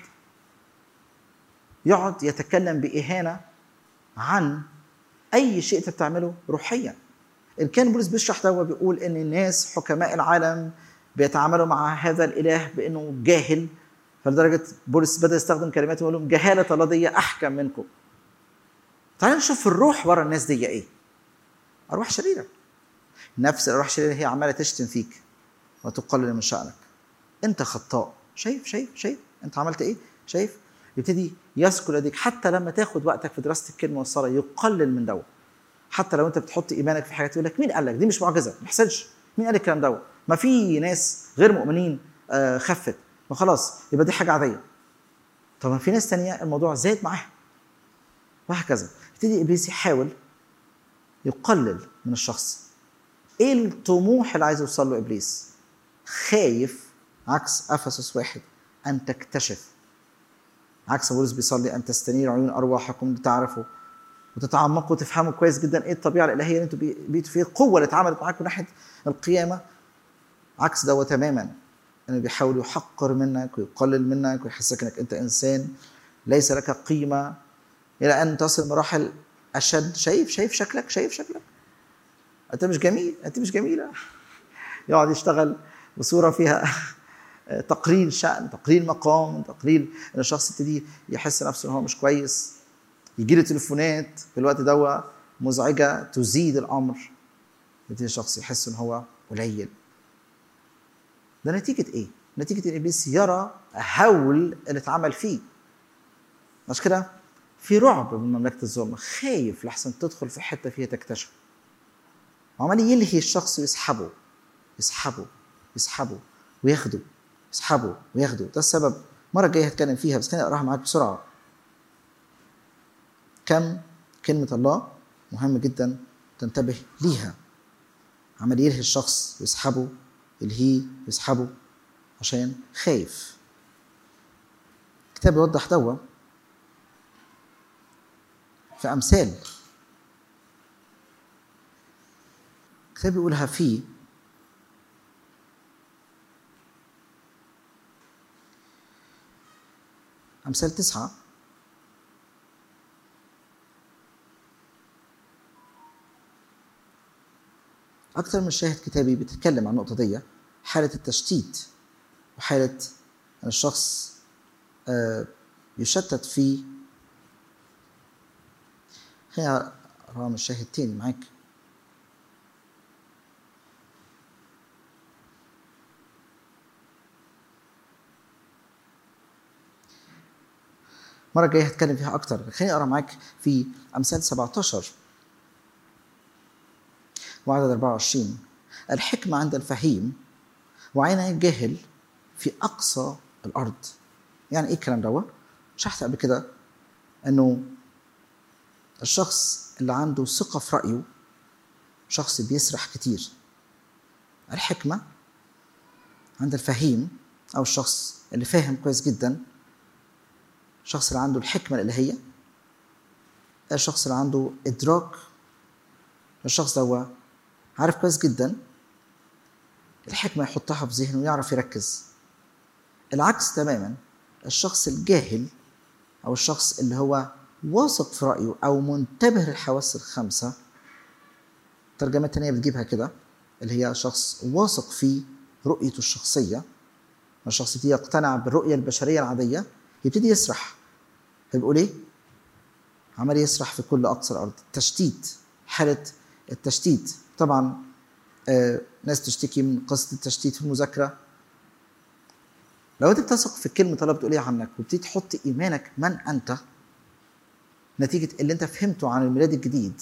S2: يقعد يتكلم باهانه عن اي شيء انت بتعمله روحيا ان كان بولس بيشرح ده بيقول ان الناس حكماء العالم بيتعاملوا مع هذا الاله بانه جاهل فلدرجه بولس بدا يستخدم كلمات يقول لهم جهاله الله دي احكم منكم تعالوا نشوف الروح ورا الناس دي ايه ارواح شريره نفس الارواح الشريره هي عماله تشتم فيك وتقلل من شانك انت خطاء شايف شايف شايف انت عملت ايه شايف يبتدي يذكر لديك حتى لما تاخد وقتك في دراسه الكلمه والصلاه يقلل من دوت حتى لو انت بتحط ايمانك في حاجات يقول لك مين قال لك دي مش معجزه ما يحصلش مين قال الكلام دوت ما في ناس غير مؤمنين آه خفت ما خلاص يبقى دي حاجه عاديه طبعا في ناس تانية الموضوع زاد معاها وهكذا يبتدي ابليس يحاول يقلل من الشخص ايه الطموح اللي عايز يوصل له ابليس خايف عكس افسس واحد ان تكتشف عكس بولس بيصلي ان تستنير عيون ارواحكم لتعرفوا وتتعمقوا وتفهموا كويس جدا ايه الطبيعه الالهيه اللي انتوا بيتوا فيها القوه اللي اتعملت معاكم ناحيه القيامه عكس ده تماما انه بيحاول يحقر منك ويقلل منك ويحسسك انك انت انسان ليس لك قيمه الى ان تصل مراحل اشد شايف شايف شكلك شايف شكلك انت مش جميل انت مش جميله يقعد يشتغل بصوره فيها آه، تقليل شأن تقليل مقام تقليل ان الشخص يبتدي يحس نفسه ان هو مش كويس يجي له تليفونات في الوقت ده مزعجه تزيد الامر يبتدي الشخص يحس ان هو قليل ده نتيجه ايه نتيجه ان ابليس يرى هول اللي اتعمل فيه مش كده في رعب من مملكه الظلم خايف لحسن تدخل في حته فيها تكتشف وعمال يلهي الشخص ويسحبه يسحبه يسحبه وياخده يسحبه وياخده ده السبب المره الجايه هتكلم فيها بس خليني اقراها معاك بسرعه كم كلمه الله مهم جدا تنتبه ليها عمال يلهي الشخص ويسحبه يلهيه ويسحبه عشان خايف الكتاب يوضح دوا في امثال الكتاب بيقولها في أمثال تسعة أكثر من شاهد كتابي بتتكلم عن النقطة دي حالة التشتيت وحالة أن الشخص آه، يشتت في خلينا أقرأ من الشاهد تاني معاك المره الجايه هتكلم فيها اكتر خليني اقرا معاك في امثال 17 وعدد 24 الحكمه عند الفهيم وعين الجاهل في اقصى الارض يعني ايه الكلام دوت شرحت قبل كده انه الشخص اللي عنده ثقه في رايه شخص بيسرح كتير الحكمه عند الفهيم او الشخص اللي فاهم كويس جدا الشخص اللي عنده الحكمة الإلهية الشخص اللي عنده إدراك الشخص ده هو عارف كويس جدا الحكمة يحطها في ذهنه ويعرف يركز العكس تماما الشخص الجاهل أو الشخص اللي هو واثق في رأيه أو منتبه للحواس الخمسة ترجمة تانية بتجيبها كده اللي هي شخص واثق في رؤيته الشخصية الشخص يبتدي يقتنع بالرؤية البشرية العادية يبتدي يسرح فبيقول ايه؟ عمال يسرح في كل اقصى الارض تشتيت حاله التشتيت طبعا آه ناس تشتكي من قصه التشتيت في المذاكره لو انت بتثق في الكلمه الله بتقول ايه عنك وبتبتدي تحط ايمانك من انت نتيجه اللي انت فهمته عن الميلاد الجديد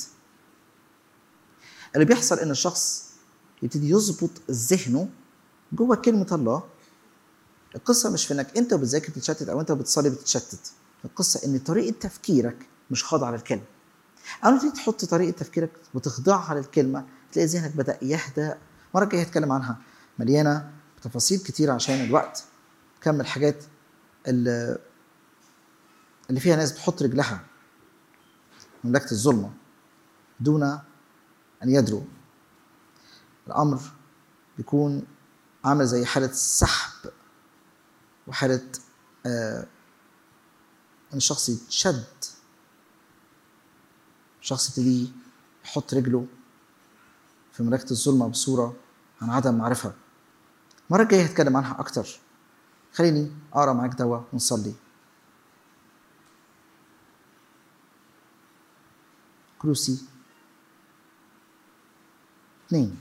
S2: اللي بيحصل ان الشخص يبتدي يظبط ذهنه جوه كلمه الله القصه مش في انك انت بتذاكر بتتشتت او انت بتصلي بتتشتت القصه ان طريقه تفكيرك مش خاضعه للكلمه اول ما تحط طريقه تفكيرك وتخضعها للكلمه تلاقي ذهنك بدا يهدى المره الجايه هتكلم عنها مليانه بتفاصيل كتير عشان الوقت كم الحاجات اللي, اللي فيها ناس بتحط رجلها مملكه الظلمه دون ان يدروا الامر بيكون عامل زي حاله سحب وحاله آه ان الشخص يتشد الشخص يبتدي يحط رجله في مملكه الظلمه بصوره عن عدم معرفه المره الجايه هتكلم عنها اكتر خليني اقرا معاك دوا ونصلي كلوسي اثنين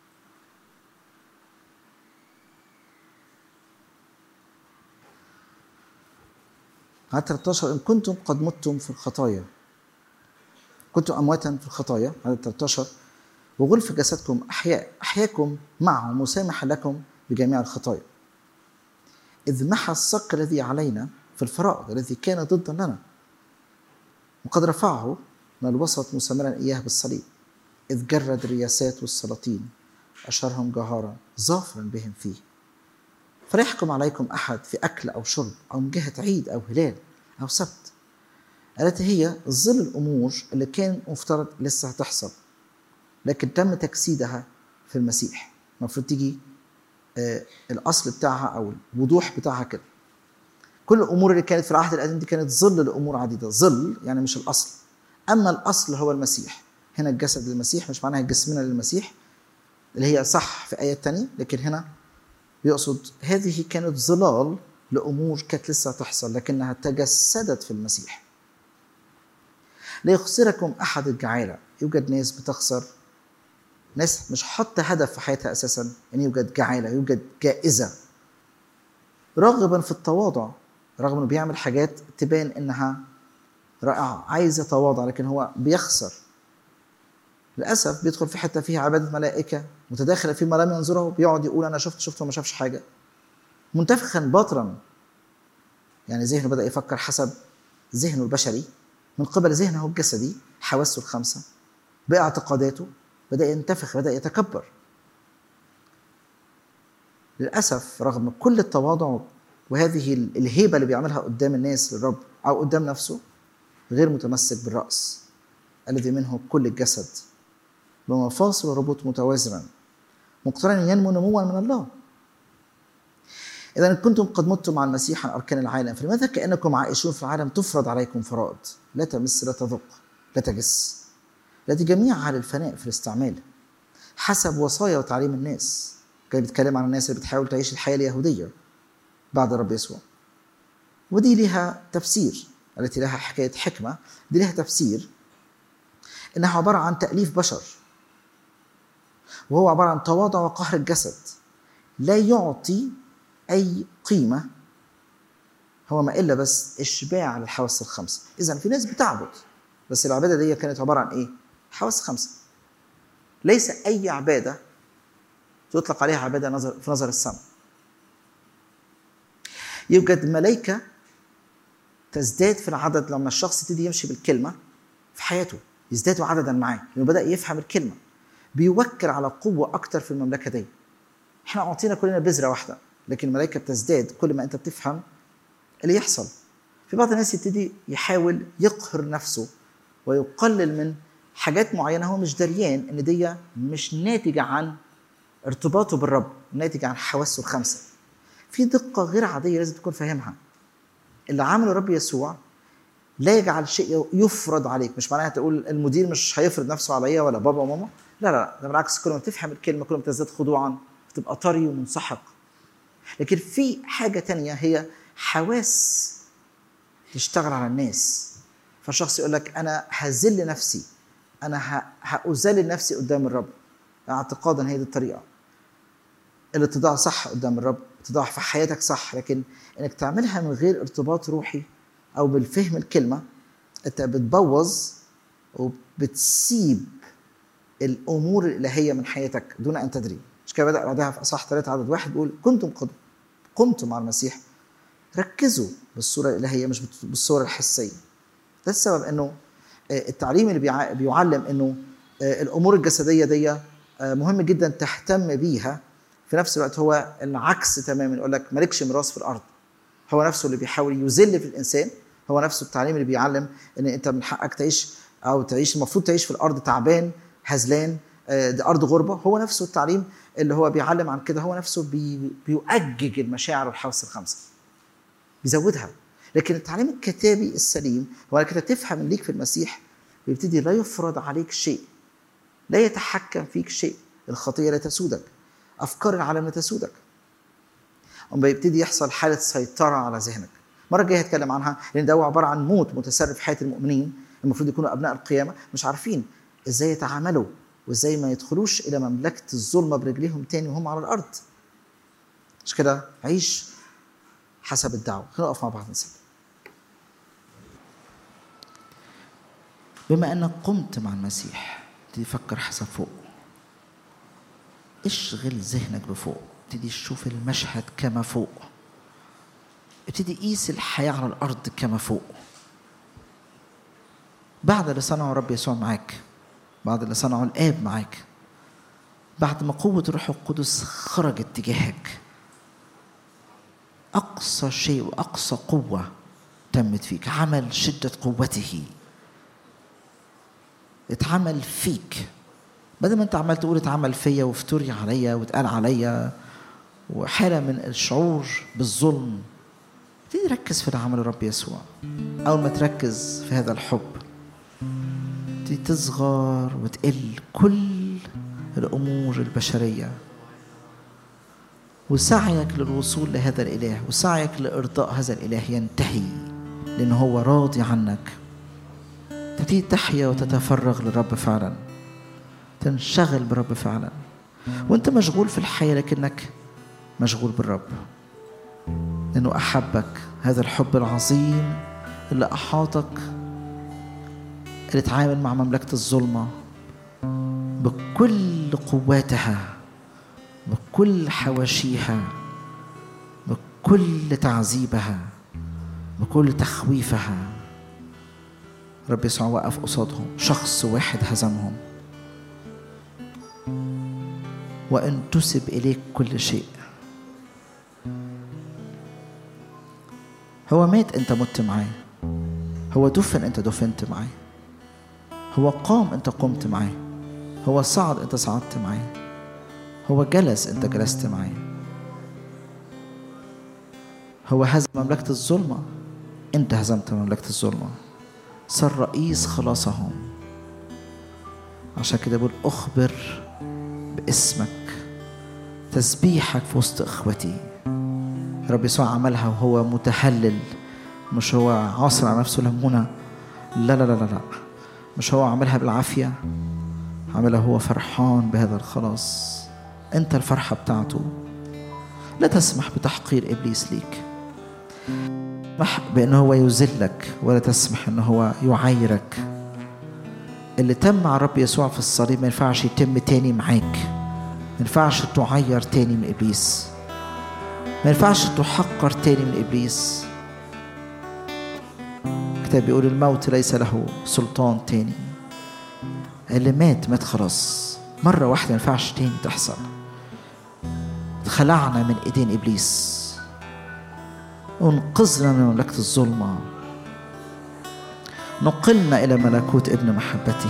S2: عدد 13 إن كنتم قد متم في الخطايا كنتم أمواتا في الخطايا عدد 13 وغلف جسدكم أحياء أحياكم معه مسامحا لكم بجميع الخطايا إذ محى الصك الذي علينا في الفرائض الذي كان ضدا لنا وقد رفعه من الوسط مسمرا إياه بالصليب إذ جرد الرياسات والسلاطين أشرهم جهارا ظافرا بهم فيه فلا يحكم عليكم أحد في أكل أو شرب أو من جهة عيد أو هلال أو سبت التي هي ظل الأمور اللي كان مفترض لسه هتحصل لكن تم تجسيدها في المسيح المفروض تيجي آه الأصل بتاعها أو الوضوح بتاعها كده كل الأمور اللي كانت في العهد القديم دي كانت ظل لأمور عديدة ظل يعني مش الأصل أما الأصل هو المسيح هنا الجسد للمسيح مش معناها جسمنا للمسيح اللي هي صح في آية تانية لكن هنا بيقصد هذه كانت ظلال لأمور كانت لسه تحصل لكنها تجسدت في المسيح لا يخسركم أحد الجعالة يوجد ناس بتخسر ناس مش حاطة هدف في حياتها أساسا أن يوجد جعالة يوجد جائزة راغبا في التواضع رغم انه بيعمل حاجات تبان انها رائعه عايز يتواضع لكن هو بيخسر للاسف بيدخل في حته فيها عباده ملائكه متداخله فيما لم ينظره بيقعد يقول انا شفت شفت وما شافش حاجه منتفخا باطرا يعني ذهنه بدا يفكر حسب ذهنه البشري من قبل ذهنه الجسدي حواسه الخمسه باعتقاداته بدا ينتفخ بدا يتكبر للاسف رغم كل التواضع وهذه الهيبه اللي بيعملها قدام الناس للرب او قدام نفسه غير متمسك بالراس الذي منه كل الجسد بمفاصل وربط متوازنا مقترنا ينمو نموا من الله إذا كنتم قد متم مع المسيح عن أركان العالم فلماذا كأنكم عائشون في العالم تفرض عليكم فرائض لا تمس لا تذق لا تجس التي جميعها للفناء في الاستعمال حسب وصايا وتعليم الناس كان بيتكلم عن الناس اللي بتحاول تعيش الحياة اليهودية بعد الرب يسوع ودي لها تفسير التي لها حكاية حكمة دي لها تفسير إنها عبارة عن تأليف بشر وهو عبارة عن تواضع وقهر الجسد لا يعطي أي قيمة هو ما إلا بس إشباع للحواس الخمسة إذا في ناس بتعبد بس العبادة دي كانت عبارة عن إيه؟ حواس خمسة ليس أي عبادة تطلق عليها عبادة نظر في نظر السماء يوجد ملائكة تزداد في العدد لما الشخص يبتدي يمشي بالكلمة في حياته يزدادوا عددا معاه لأنه بدأ يفهم الكلمة بيوكل على قوة أكتر في المملكة دي احنا أعطينا كلنا بذرة واحدة لكن الملائكة بتزداد كل ما أنت بتفهم اللي يحصل في بعض الناس يبتدي يحاول يقهر نفسه ويقلل من حاجات معينة هو مش دريان إن دي مش ناتجة عن ارتباطه بالرب ناتجة عن حواسه الخمسة في دقة غير عادية لازم تكون فاهمها اللي عمله الرب يسوع لا يجعل شيء يفرض عليك مش معناها تقول المدير مش هيفرض نفسه عليا ولا بابا وماما لا لا ده بالعكس كل ما تفهم الكلمة كل ما تزداد خضوعا تبقى طري ومنسحق لكن في حاجة تانية هي حواس تشتغل على الناس فالشخص يقول لك أنا هذل نفسي أنا هأذلل نفسي قدام الرب اعتقادا هي دي الطريقة الاتضاع صح قدام الرب اتضاع في حياتك صح لكن انك تعملها من غير ارتباط روحي او بالفهم الكلمه انت بتبوظ وبتسيب الامور الالهيه من حياتك دون ان تدري مش كده بدا بعدها في اصح ثلاثة عدد واحد بيقول كنتم قد قمتم مع المسيح ركزوا بالصوره الالهيه مش بالصوره الحسيه ده السبب انه التعليم اللي بيعلم انه الامور الجسديه دي مهم جدا تهتم بيها في نفس الوقت هو العكس تماما يقول لك مالكش ميراث في الارض هو نفسه اللي بيحاول يذل في الانسان هو نفسه التعليم اللي بيعلم ان انت من حقك تعيش او تعيش المفروض تعيش في الارض تعبان هزلان دي ارض غربه هو نفسه التعليم اللي هو بيعلم عن كده هو نفسه بي بيؤجج المشاعر والحواس الخمسه بيزودها لكن التعليم الكتابي السليم هو انك تفهم ليك في المسيح بيبتدي لا يفرض عليك شيء لا يتحكم فيك شيء الخطيه لا تسودك افكار العالم لا تسودك أما بيبتدي يحصل حالة سيطرة على ذهنك المرة الجاية هتكلم عنها لأن ده هو عبارة عن موت متسرب في حياة المؤمنين المفروض يكونوا أبناء القيامة مش عارفين إزاي يتعاملوا وإزاي ما يدخلوش إلى مملكة الظلمة برجليهم تاني وهم على الأرض مش كده عيش حسب الدعوة خلينا نقف مع بعض نسيب بما أنك قمت مع المسيح تفكر حسب فوق اشغل ذهنك بفوق ابتدي تشوف المشهد كما فوق ابتدي قيس الحياة على الأرض كما فوق بعد اللي صنعه رب يسوع معاك بعد اللي صنعه الآب معاك بعد ما قوة الروح القدس خرجت تجاهك أقصى شيء وأقصى قوة تمت فيك عمل شدة قوته اتعمل فيك بدل ما انت عمال تقول اتعمل فيا وافتري عليا واتقال عليا وحالة من الشعور بالظلم ابتدي ركز في اللي عمله الرب يسوع أول ما تركز في هذا الحب تبتدي تصغر وتقل كل الأمور البشرية وسعيك للوصول لهذا الإله وسعيك لإرضاء هذا الإله ينتهي لأن هو راضي عنك تبتدي تحيا وتتفرغ للرب فعلا تنشغل بالرب فعلا وانت مشغول في الحياة لكنك مشغول بالرب لأنه أحبك هذا الحب العظيم اللي أحاطك اللي تعامل مع مملكة الظلمة بكل قواتها بكل حواشيها بكل تعذيبها بكل تخويفها رب يسوع وقف قصادهم شخص واحد هزمهم وان تسب اليك كل شيء هو مات انت مت معاه هو دفن انت دفنت معاه هو قام انت قمت معاه هو صعد انت صعدت معاه هو جلس انت جلست معاه هو هزم مملكة الظلمة انت هزمت مملكة الظلمة صار رئيس خلاصهم عشان كده بقول اخبر باسمك تسبيحك في وسط اخوتي رب يسوع عملها وهو متهلل مش هو عاصر على نفسه لمونة لا لا لا لا لا مش هو عملها بالعافية عملها هو فرحان بهذا الخلاص انت الفرحة بتاعته لا تسمح بتحقير ابليس ليك تسمح بانه هو يذلك ولا تسمح انه هو يعايرك اللي تم مع الرب يسوع في الصليب ما ينفعش يتم تاني معاك ما ينفعش تعير تاني من ابليس ما ينفعش تحقر تاني من ابليس الكتاب بيقول الموت ليس له سلطان تاني اللي مات مات خلاص مرة واحدة ما ينفعش تاني تحصل خلعنا من ايدين ابليس انقذنا من مملكة الظلمة نقلنا إلى ملكوت ابن محبته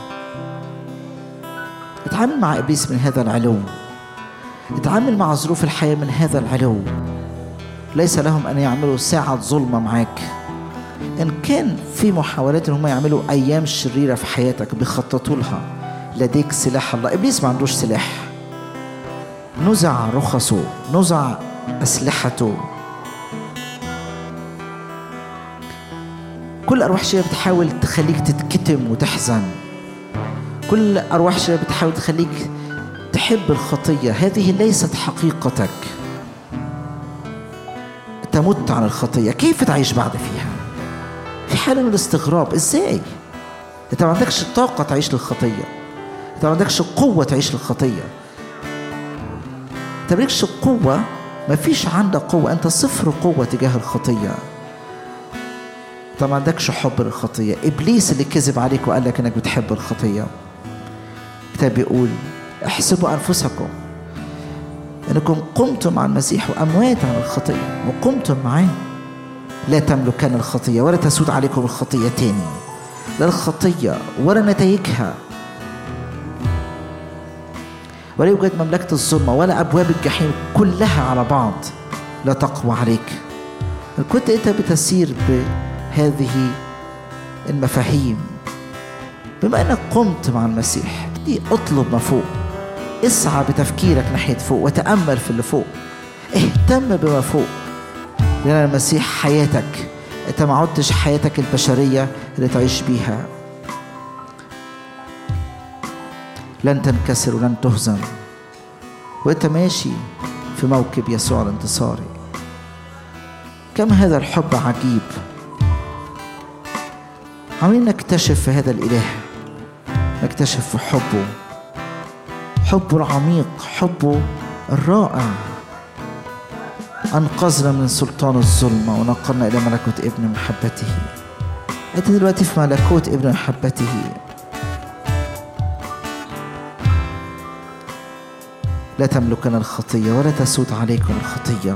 S2: اتعامل مع إبليس من هذا العلو اتعامل مع ظروف الحياة من هذا العلو ليس لهم أن يعملوا ساعة ظلمة معاك إن كان في محاولات إن هم يعملوا أيام شريرة في حياتك بيخططوا لها لديك سلاح الله إبليس ما عندوش سلاح نزع رخصه نزع أسلحته كل أرواح شريرة بتحاول تخليك تتكتم وتحزن كل أرواح شريرة بتحاول تخليك تحب الخطية هذه ليست حقيقتك تمت عن الخطية كيف تعيش بعد فيها في حالة من الاستغراب ازاي انت ما عندكش طاقة تعيش للخطية انت ما عندكش قوة تعيش للخطية انت مالكش قوة ما فيش عندك قوة انت صفر قوة تجاه الخطية انت ما عندكش حب للخطية ابليس اللي كذب عليك وقال لك انك بتحب الخطية الكتاب بيقول احسبوا انفسكم انكم قمتم مع المسيح واموات عن الخطيه وقمتم معاه لا تملكن الخطيه ولا تسود عليكم الخطيه تاني لا الخطيه ولا نتائجها ولا يوجد مملكه الظلمه ولا ابواب الجحيم كلها على بعض لا تقوى عليك إن كنت انت بتسير بهذه المفاهيم بما انك قمت مع المسيح دي اطلب ما فوق اسعى بتفكيرك ناحية فوق وتأمل في اللي فوق اهتم بما فوق لأن المسيح حياتك انت ما عدتش حياتك البشرية اللي تعيش بيها لن تنكسر ولن تهزم وانت ماشي في موكب يسوع الانتصاري كم هذا الحب عجيب عاوزين نكتشف في هذا الإله نكتشف في حبه حبه العميق حبه الرائع أنقذنا من سلطان الظلمة ونقلنا إلى ملكوت ابن محبته أنت دلوقتي في ملكوت ابن محبته لا تملكنا الخطية ولا تسود عليكم الخطية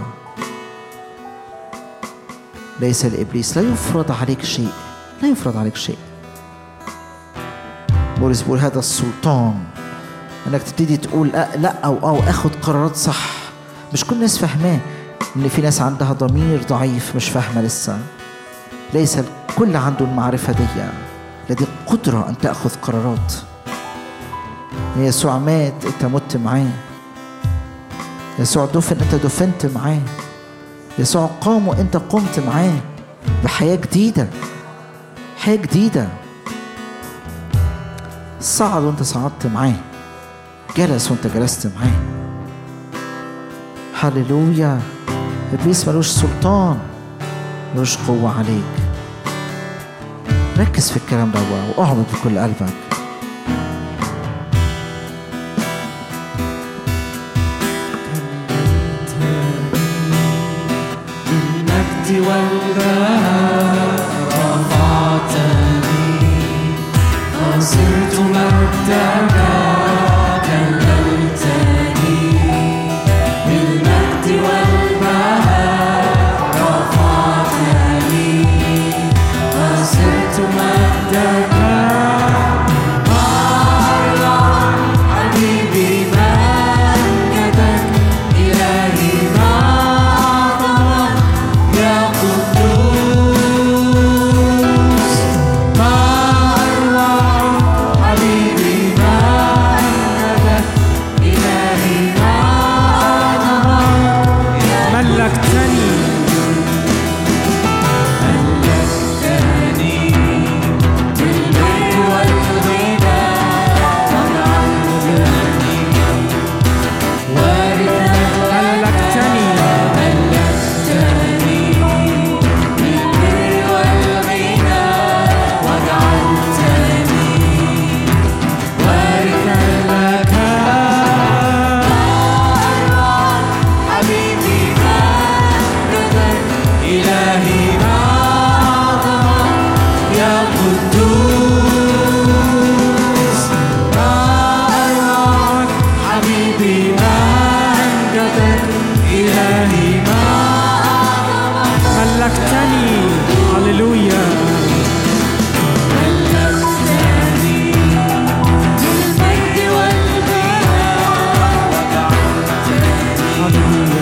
S2: ليس لإبليس لا يفرض عليك شيء لا يفرض عليك شيء بولس بيقول هذا السلطان انك تبتدي تقول لا, لا او او اخد قرارات صح مش كل الناس فاهماه ان في ناس عندها ضمير ضعيف مش فاهمه لسه ليس الكل عنده المعرفه دي لديك قدره ان تاخذ قرارات يسوع مات انت مت معاه يسوع دفن انت دفنت معاه يسوع قام وانت قمت معاه بحياة جديدة حياة جديدة صعد وانت صعدت معاه جلس وانت جلست معاه هللويا ابليس ملوش سلطان ملوش قوة عليك ركز في الكلام ده واعبد بكل قلبك
S3: بالمجد والبهاء رفعتني فصرت مجدك كللتني بالمجد والبهاء رفعتني فصرت مجدك أعلى حبيبي مجدك إلهي معظمك يا قدوس ما أروع حبيبي مجدك إلهي معظمك يا
S4: ملكتني
S3: ملكتني بالبر والغنى وجعلتني وارثا
S4: ملكتني
S3: ملكتني بالبر والغنى وجعلتني وارثا لك حبيبي مجدك إلهي معظمك يا قدوس ما أروعك حبيبي مجدك إلهي معظمك
S4: ملكتني هللويا
S3: ملكتني بالمجد والبهاء
S4: هللويا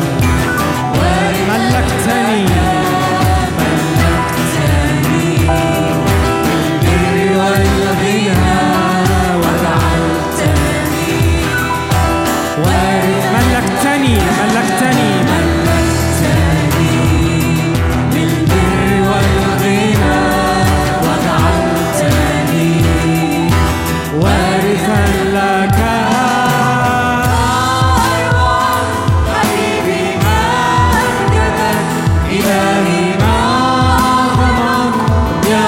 S4: ملكتني
S3: بالبر والغنى وجعلتني وارثا
S4: ملكتني ملكتني
S3: بالبر والغنى وجعلتني
S4: وارثا لك
S3: حبيبي مجدك إلهي معظمك يا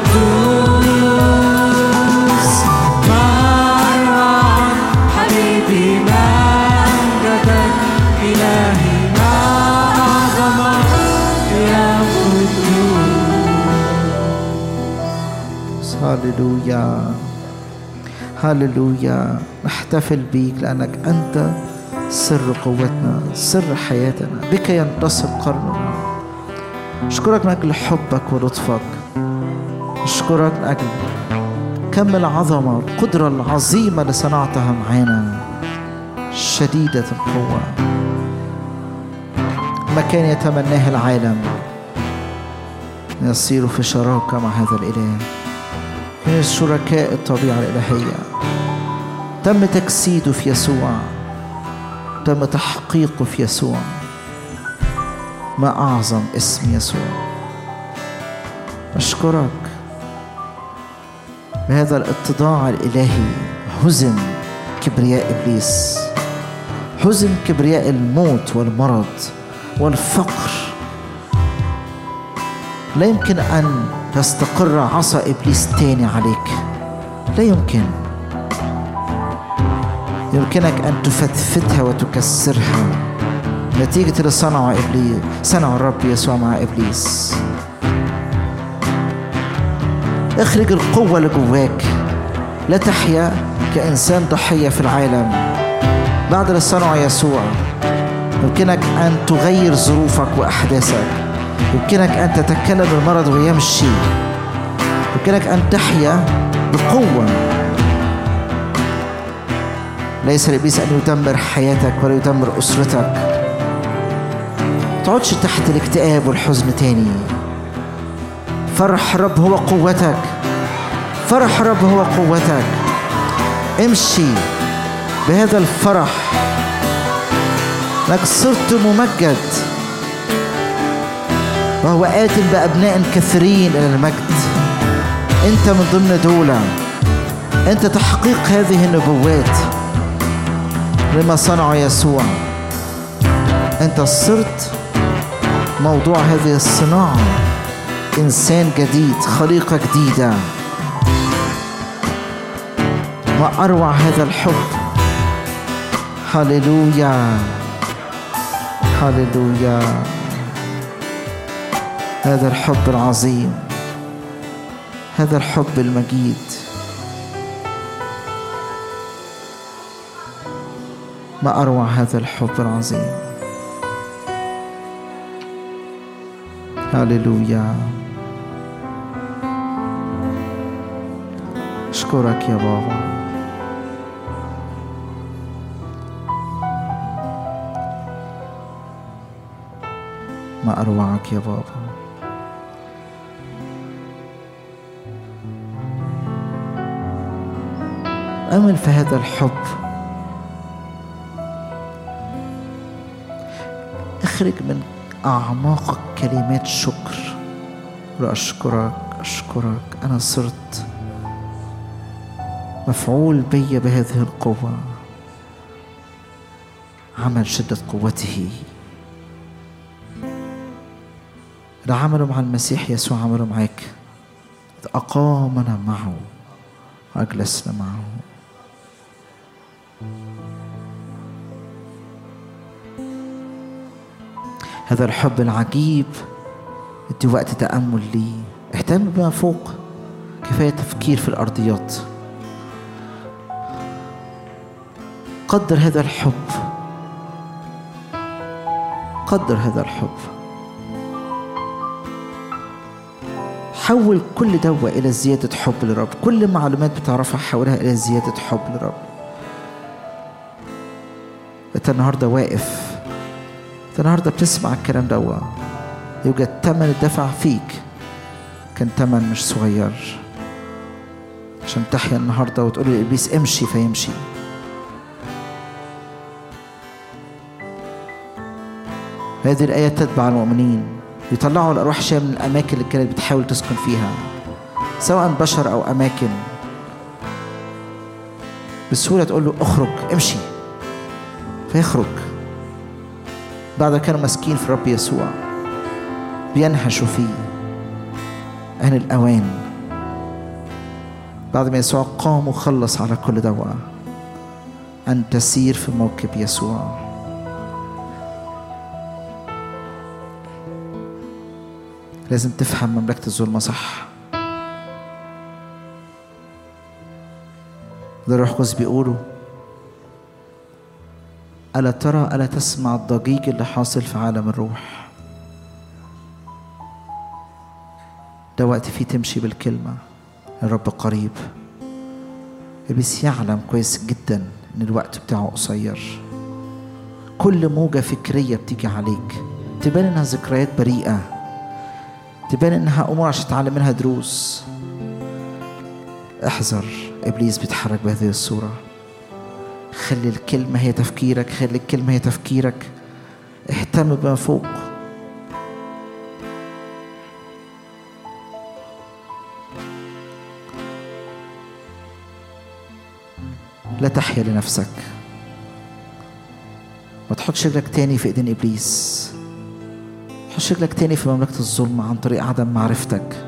S3: قدوس ما أروعك حبيبي مجدك إلهي معظمك يا قدوس
S2: هللويا هللويا نحتفل بيك لأنك أنت سر قوتنا سر حياتنا بك ينتصر قرننا أشكرك من أجل حبك ولطفك أشكرك من أجل كم العظمة القدرة العظيمة اللي صنعتها معانا شديدة القوة مكان يتمناه العالم يصير في شراكة مع هذا الإله من شركاء الطبيعة الإلهية تم تجسيده في يسوع تم تحقيقه في يسوع ما أعظم اسم يسوع أشكرك بهذا الاتضاع الإلهي هزم كبرياء إبليس هزم كبرياء الموت والمرض والفقر لا يمكن أن تستقر عصا إبليس تاني عليك لا يمكن يمكنك أن تفتفتها وتكسرها نتيجة اللي صنعه إبليس صنعه الرب يسوع مع إبليس اخرج القوة اللي جواك لا تحيا كإنسان ضحية في العالم بعد اللي صنعه يسوع يمكنك أن تغير ظروفك وأحداثك يمكنك أن تتكلم المرض ويمشي يمكنك أن تحيا بقوة ليس لإبليس أن يدمر حياتك ولا يدمر أسرتك تقعدش تحت الاكتئاب والحزن تاني فرح الرب هو قوتك فرح الرب هو قوتك امشي بهذا الفرح انك صرت ممجد وهو آت بأبناء كثيرين إلى المجد أنت من ضمن دولة أنت تحقيق هذه النبوات لما صنع يسوع أنت صرت موضوع هذه الصناعة إنسان جديد خليقة جديدة ما أروع هذا الحب هللويا هللويا هذا الحب العظيم هذا الحب المجيد ما أروع هذا الحب العظيم هللويا أشكرك يا بابا ما أروعك يا بابا أمل في هذا الحب اخرج من أعماقك كلمات شكر وأشكرك أشكرك أنا صرت مفعول بي بهذه القوة عمل شدة قوته ده عمله مع المسيح يسوع عمله معاك إذ أقامنا معه وأجلسنا معه هذا الحب العجيب ادي وقت تأمل ليه اهتم بما فوق كفاية تفكير في الأرضيات قدر هذا الحب قدر هذا الحب حول كل دوا إلى زيادة حب للرب كل معلومات بتعرفها حولها إلى زيادة حب للرب أنت النهاردة واقف أنت النهاردة بتسمع الكلام دوا يوجد تمن دفع فيك كان تمن مش صغير عشان تحيا النهاردة وتقول لإبليس امشي فيمشي هذه الآية تتبع المؤمنين يطلعوا الأرواح الشيئة من الأماكن اللي كانت بتحاول تسكن فيها سواء بشر أو أماكن بسهولة تقول له اخرج امشي فيخرج بعد كانوا ماسكين في الرب يسوع بينهشوا فيه آن الأوان بعد ما يسوع قام وخلص على كل دواء أن تسير في موكب يسوع لازم تفهم مملكة الظلمة صح ده الروح القدس بيقولوا ألا ترى ألا تسمع الضجيج اللي حاصل في عالم الروح ده وقت فيه تمشي بالكلمة الرب قريب إبليس يعلم كويس جدا إن الوقت بتاعه قصير كل موجة فكرية بتيجي عليك تبان إنها ذكريات بريئة تبان إنها أمور عشان تتعلم منها دروس احذر إبليس بيتحرك بهذه الصورة خلي الكلمة هي تفكيرك خلي الكلمة هي تفكيرك اهتم بما فوق لا تحيا لنفسك ما تحطش رجلك تاني في ايدين ابليس ما تحطش رجلك تاني في مملكة الظلم عن طريق عدم معرفتك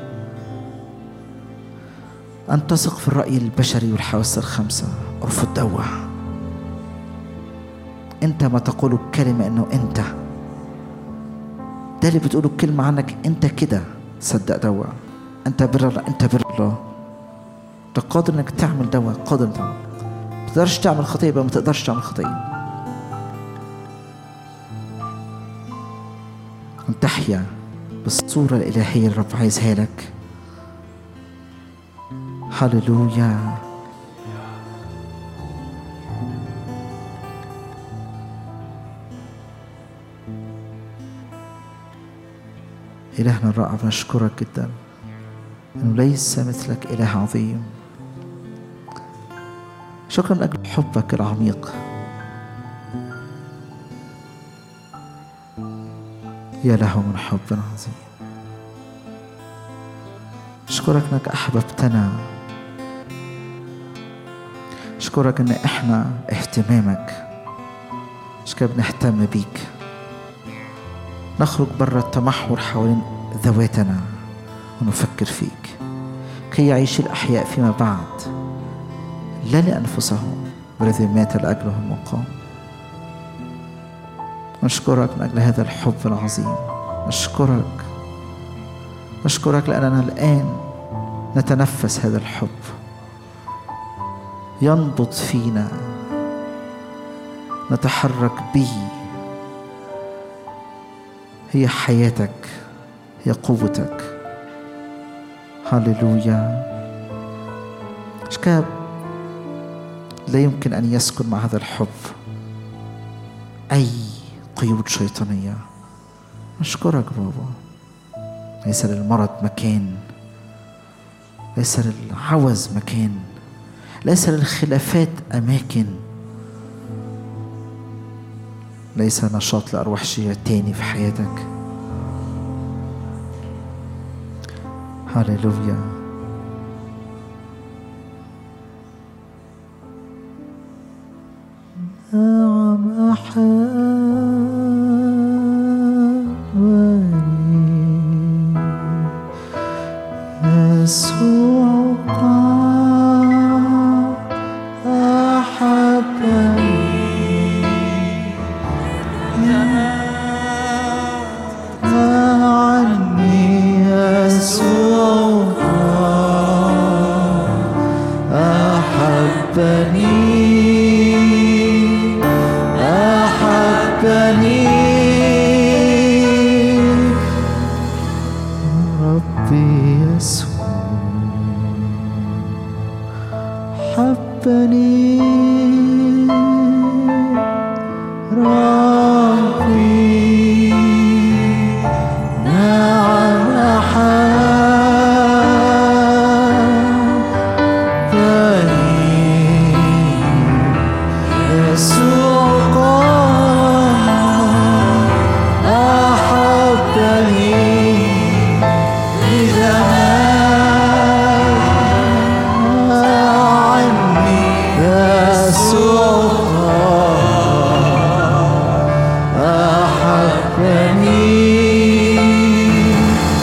S2: أن تثق في الرأي البشري والحواس الخمسة ارفض دوّة انت ما تقول الكلمة انه انت ده اللي بتقوله الكلمة عنك انت كده صدق دوا انت بر الله انت بر الله انت قادر انك تعمل دوا قادر دوا ما تقدرش تعمل خطية يبقى ما تقدرش تعمل خطية ان تحيا بالصورة الإلهية اللي الرب عايزها لك هللويا إلهنا الرائع بنشكرك جدا إنه ليس مثلك إله عظيم شكرا من أجل حبك العميق يا له من حب عظيم أشكرك أنك أحببتنا أشكرك أن إحنا اهتمامك مش كده بنهتم بيك نخرج برا التمحور حوالين ذواتنا ونفكر فيك كي يعيش الأحياء فيما بعد لا لأنفسهم والذي مات لأجلهم وقام نشكرك من أجل هذا الحب العظيم نشكرك نشكرك لأننا الآن نتنفس هذا الحب ينبض فينا نتحرك به هي حياتك هي قوتك هللويا اشكاب لا يمكن ان يسكن مع هذا الحب اي قيود شيطانيه نشكرك بابا ليس للمرض مكان ليس للعوز مكان ليس للخلافات اماكن ليس نشاط لأرواح شيء تاني في حياتك هللويا نعم أحبني يسوع قد أحبني عني يسوع أحبني أحبني ربي يسوع حبني ربي نعم أحبني يسوع قام أحبني إذا مات عني يسوع أحبني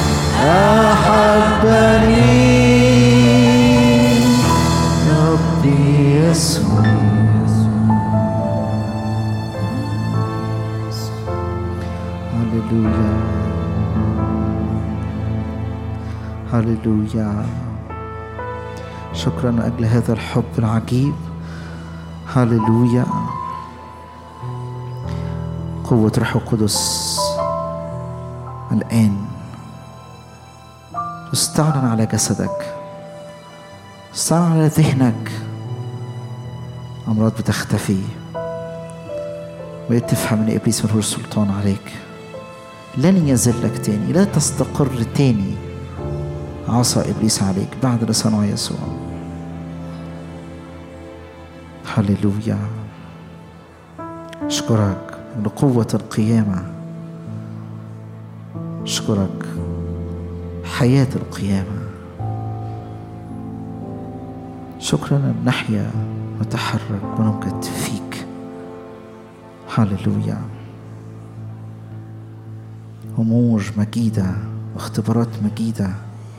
S2: أحبني ربي يسوع هللويا هللويا شكرا من أجل هذا الحب العجيب هللويا قوة روح القدس الآن استعلن على جسدك استعلن على ذهنك أمراض بتختفي بقيت تفهم ان ابليس ملهوش سلطان عليك لن يذلك تاني لا تستقر تاني عصا ابليس عليك بعد اللي صنعه يسوع هللويا اشكرك لقوة القيامة اشكرك حياة القيامة شكرا ان نحيا نتحرك ونوجد فيك هللويا أمور مجيدة واختبارات مجيدة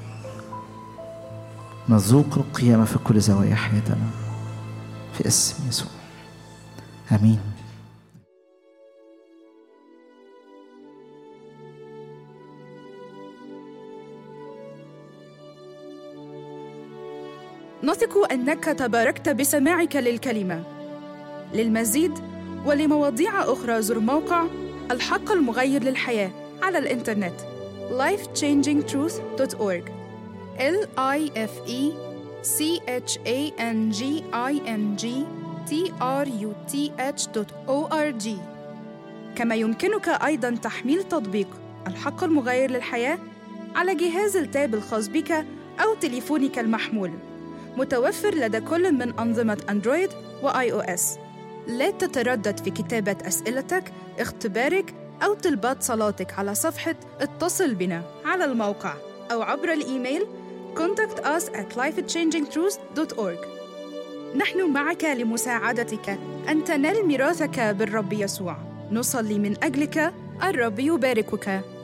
S2: نذوق القيامة في كل زوايا حياتنا في اسم يسوع آمين
S1: نثق انك تباركت بسماعك للكلمه للمزيد ولمواضيع اخرى زر موقع الحق المغير للحياه على الانترنت lifechangingtruth.org l i f e c h a n g i n g t r u t h.org كما يمكنك ايضا تحميل تطبيق الحق المغير للحياه على جهاز التاب الخاص بك او تليفونك المحمول متوفر لدى كل من أنظمة أندرويد وآي أو إس. لا تتردد في كتابة أسئلتك، اختبارك أو طلبات صلاتك على صفحة اتصل بنا على الموقع أو عبر الإيميل contact us at lifechangingtruths.org نحن معك لمساعدتك أن تنال ميراثك بالرب يسوع نصلي من أجلك الرب يباركك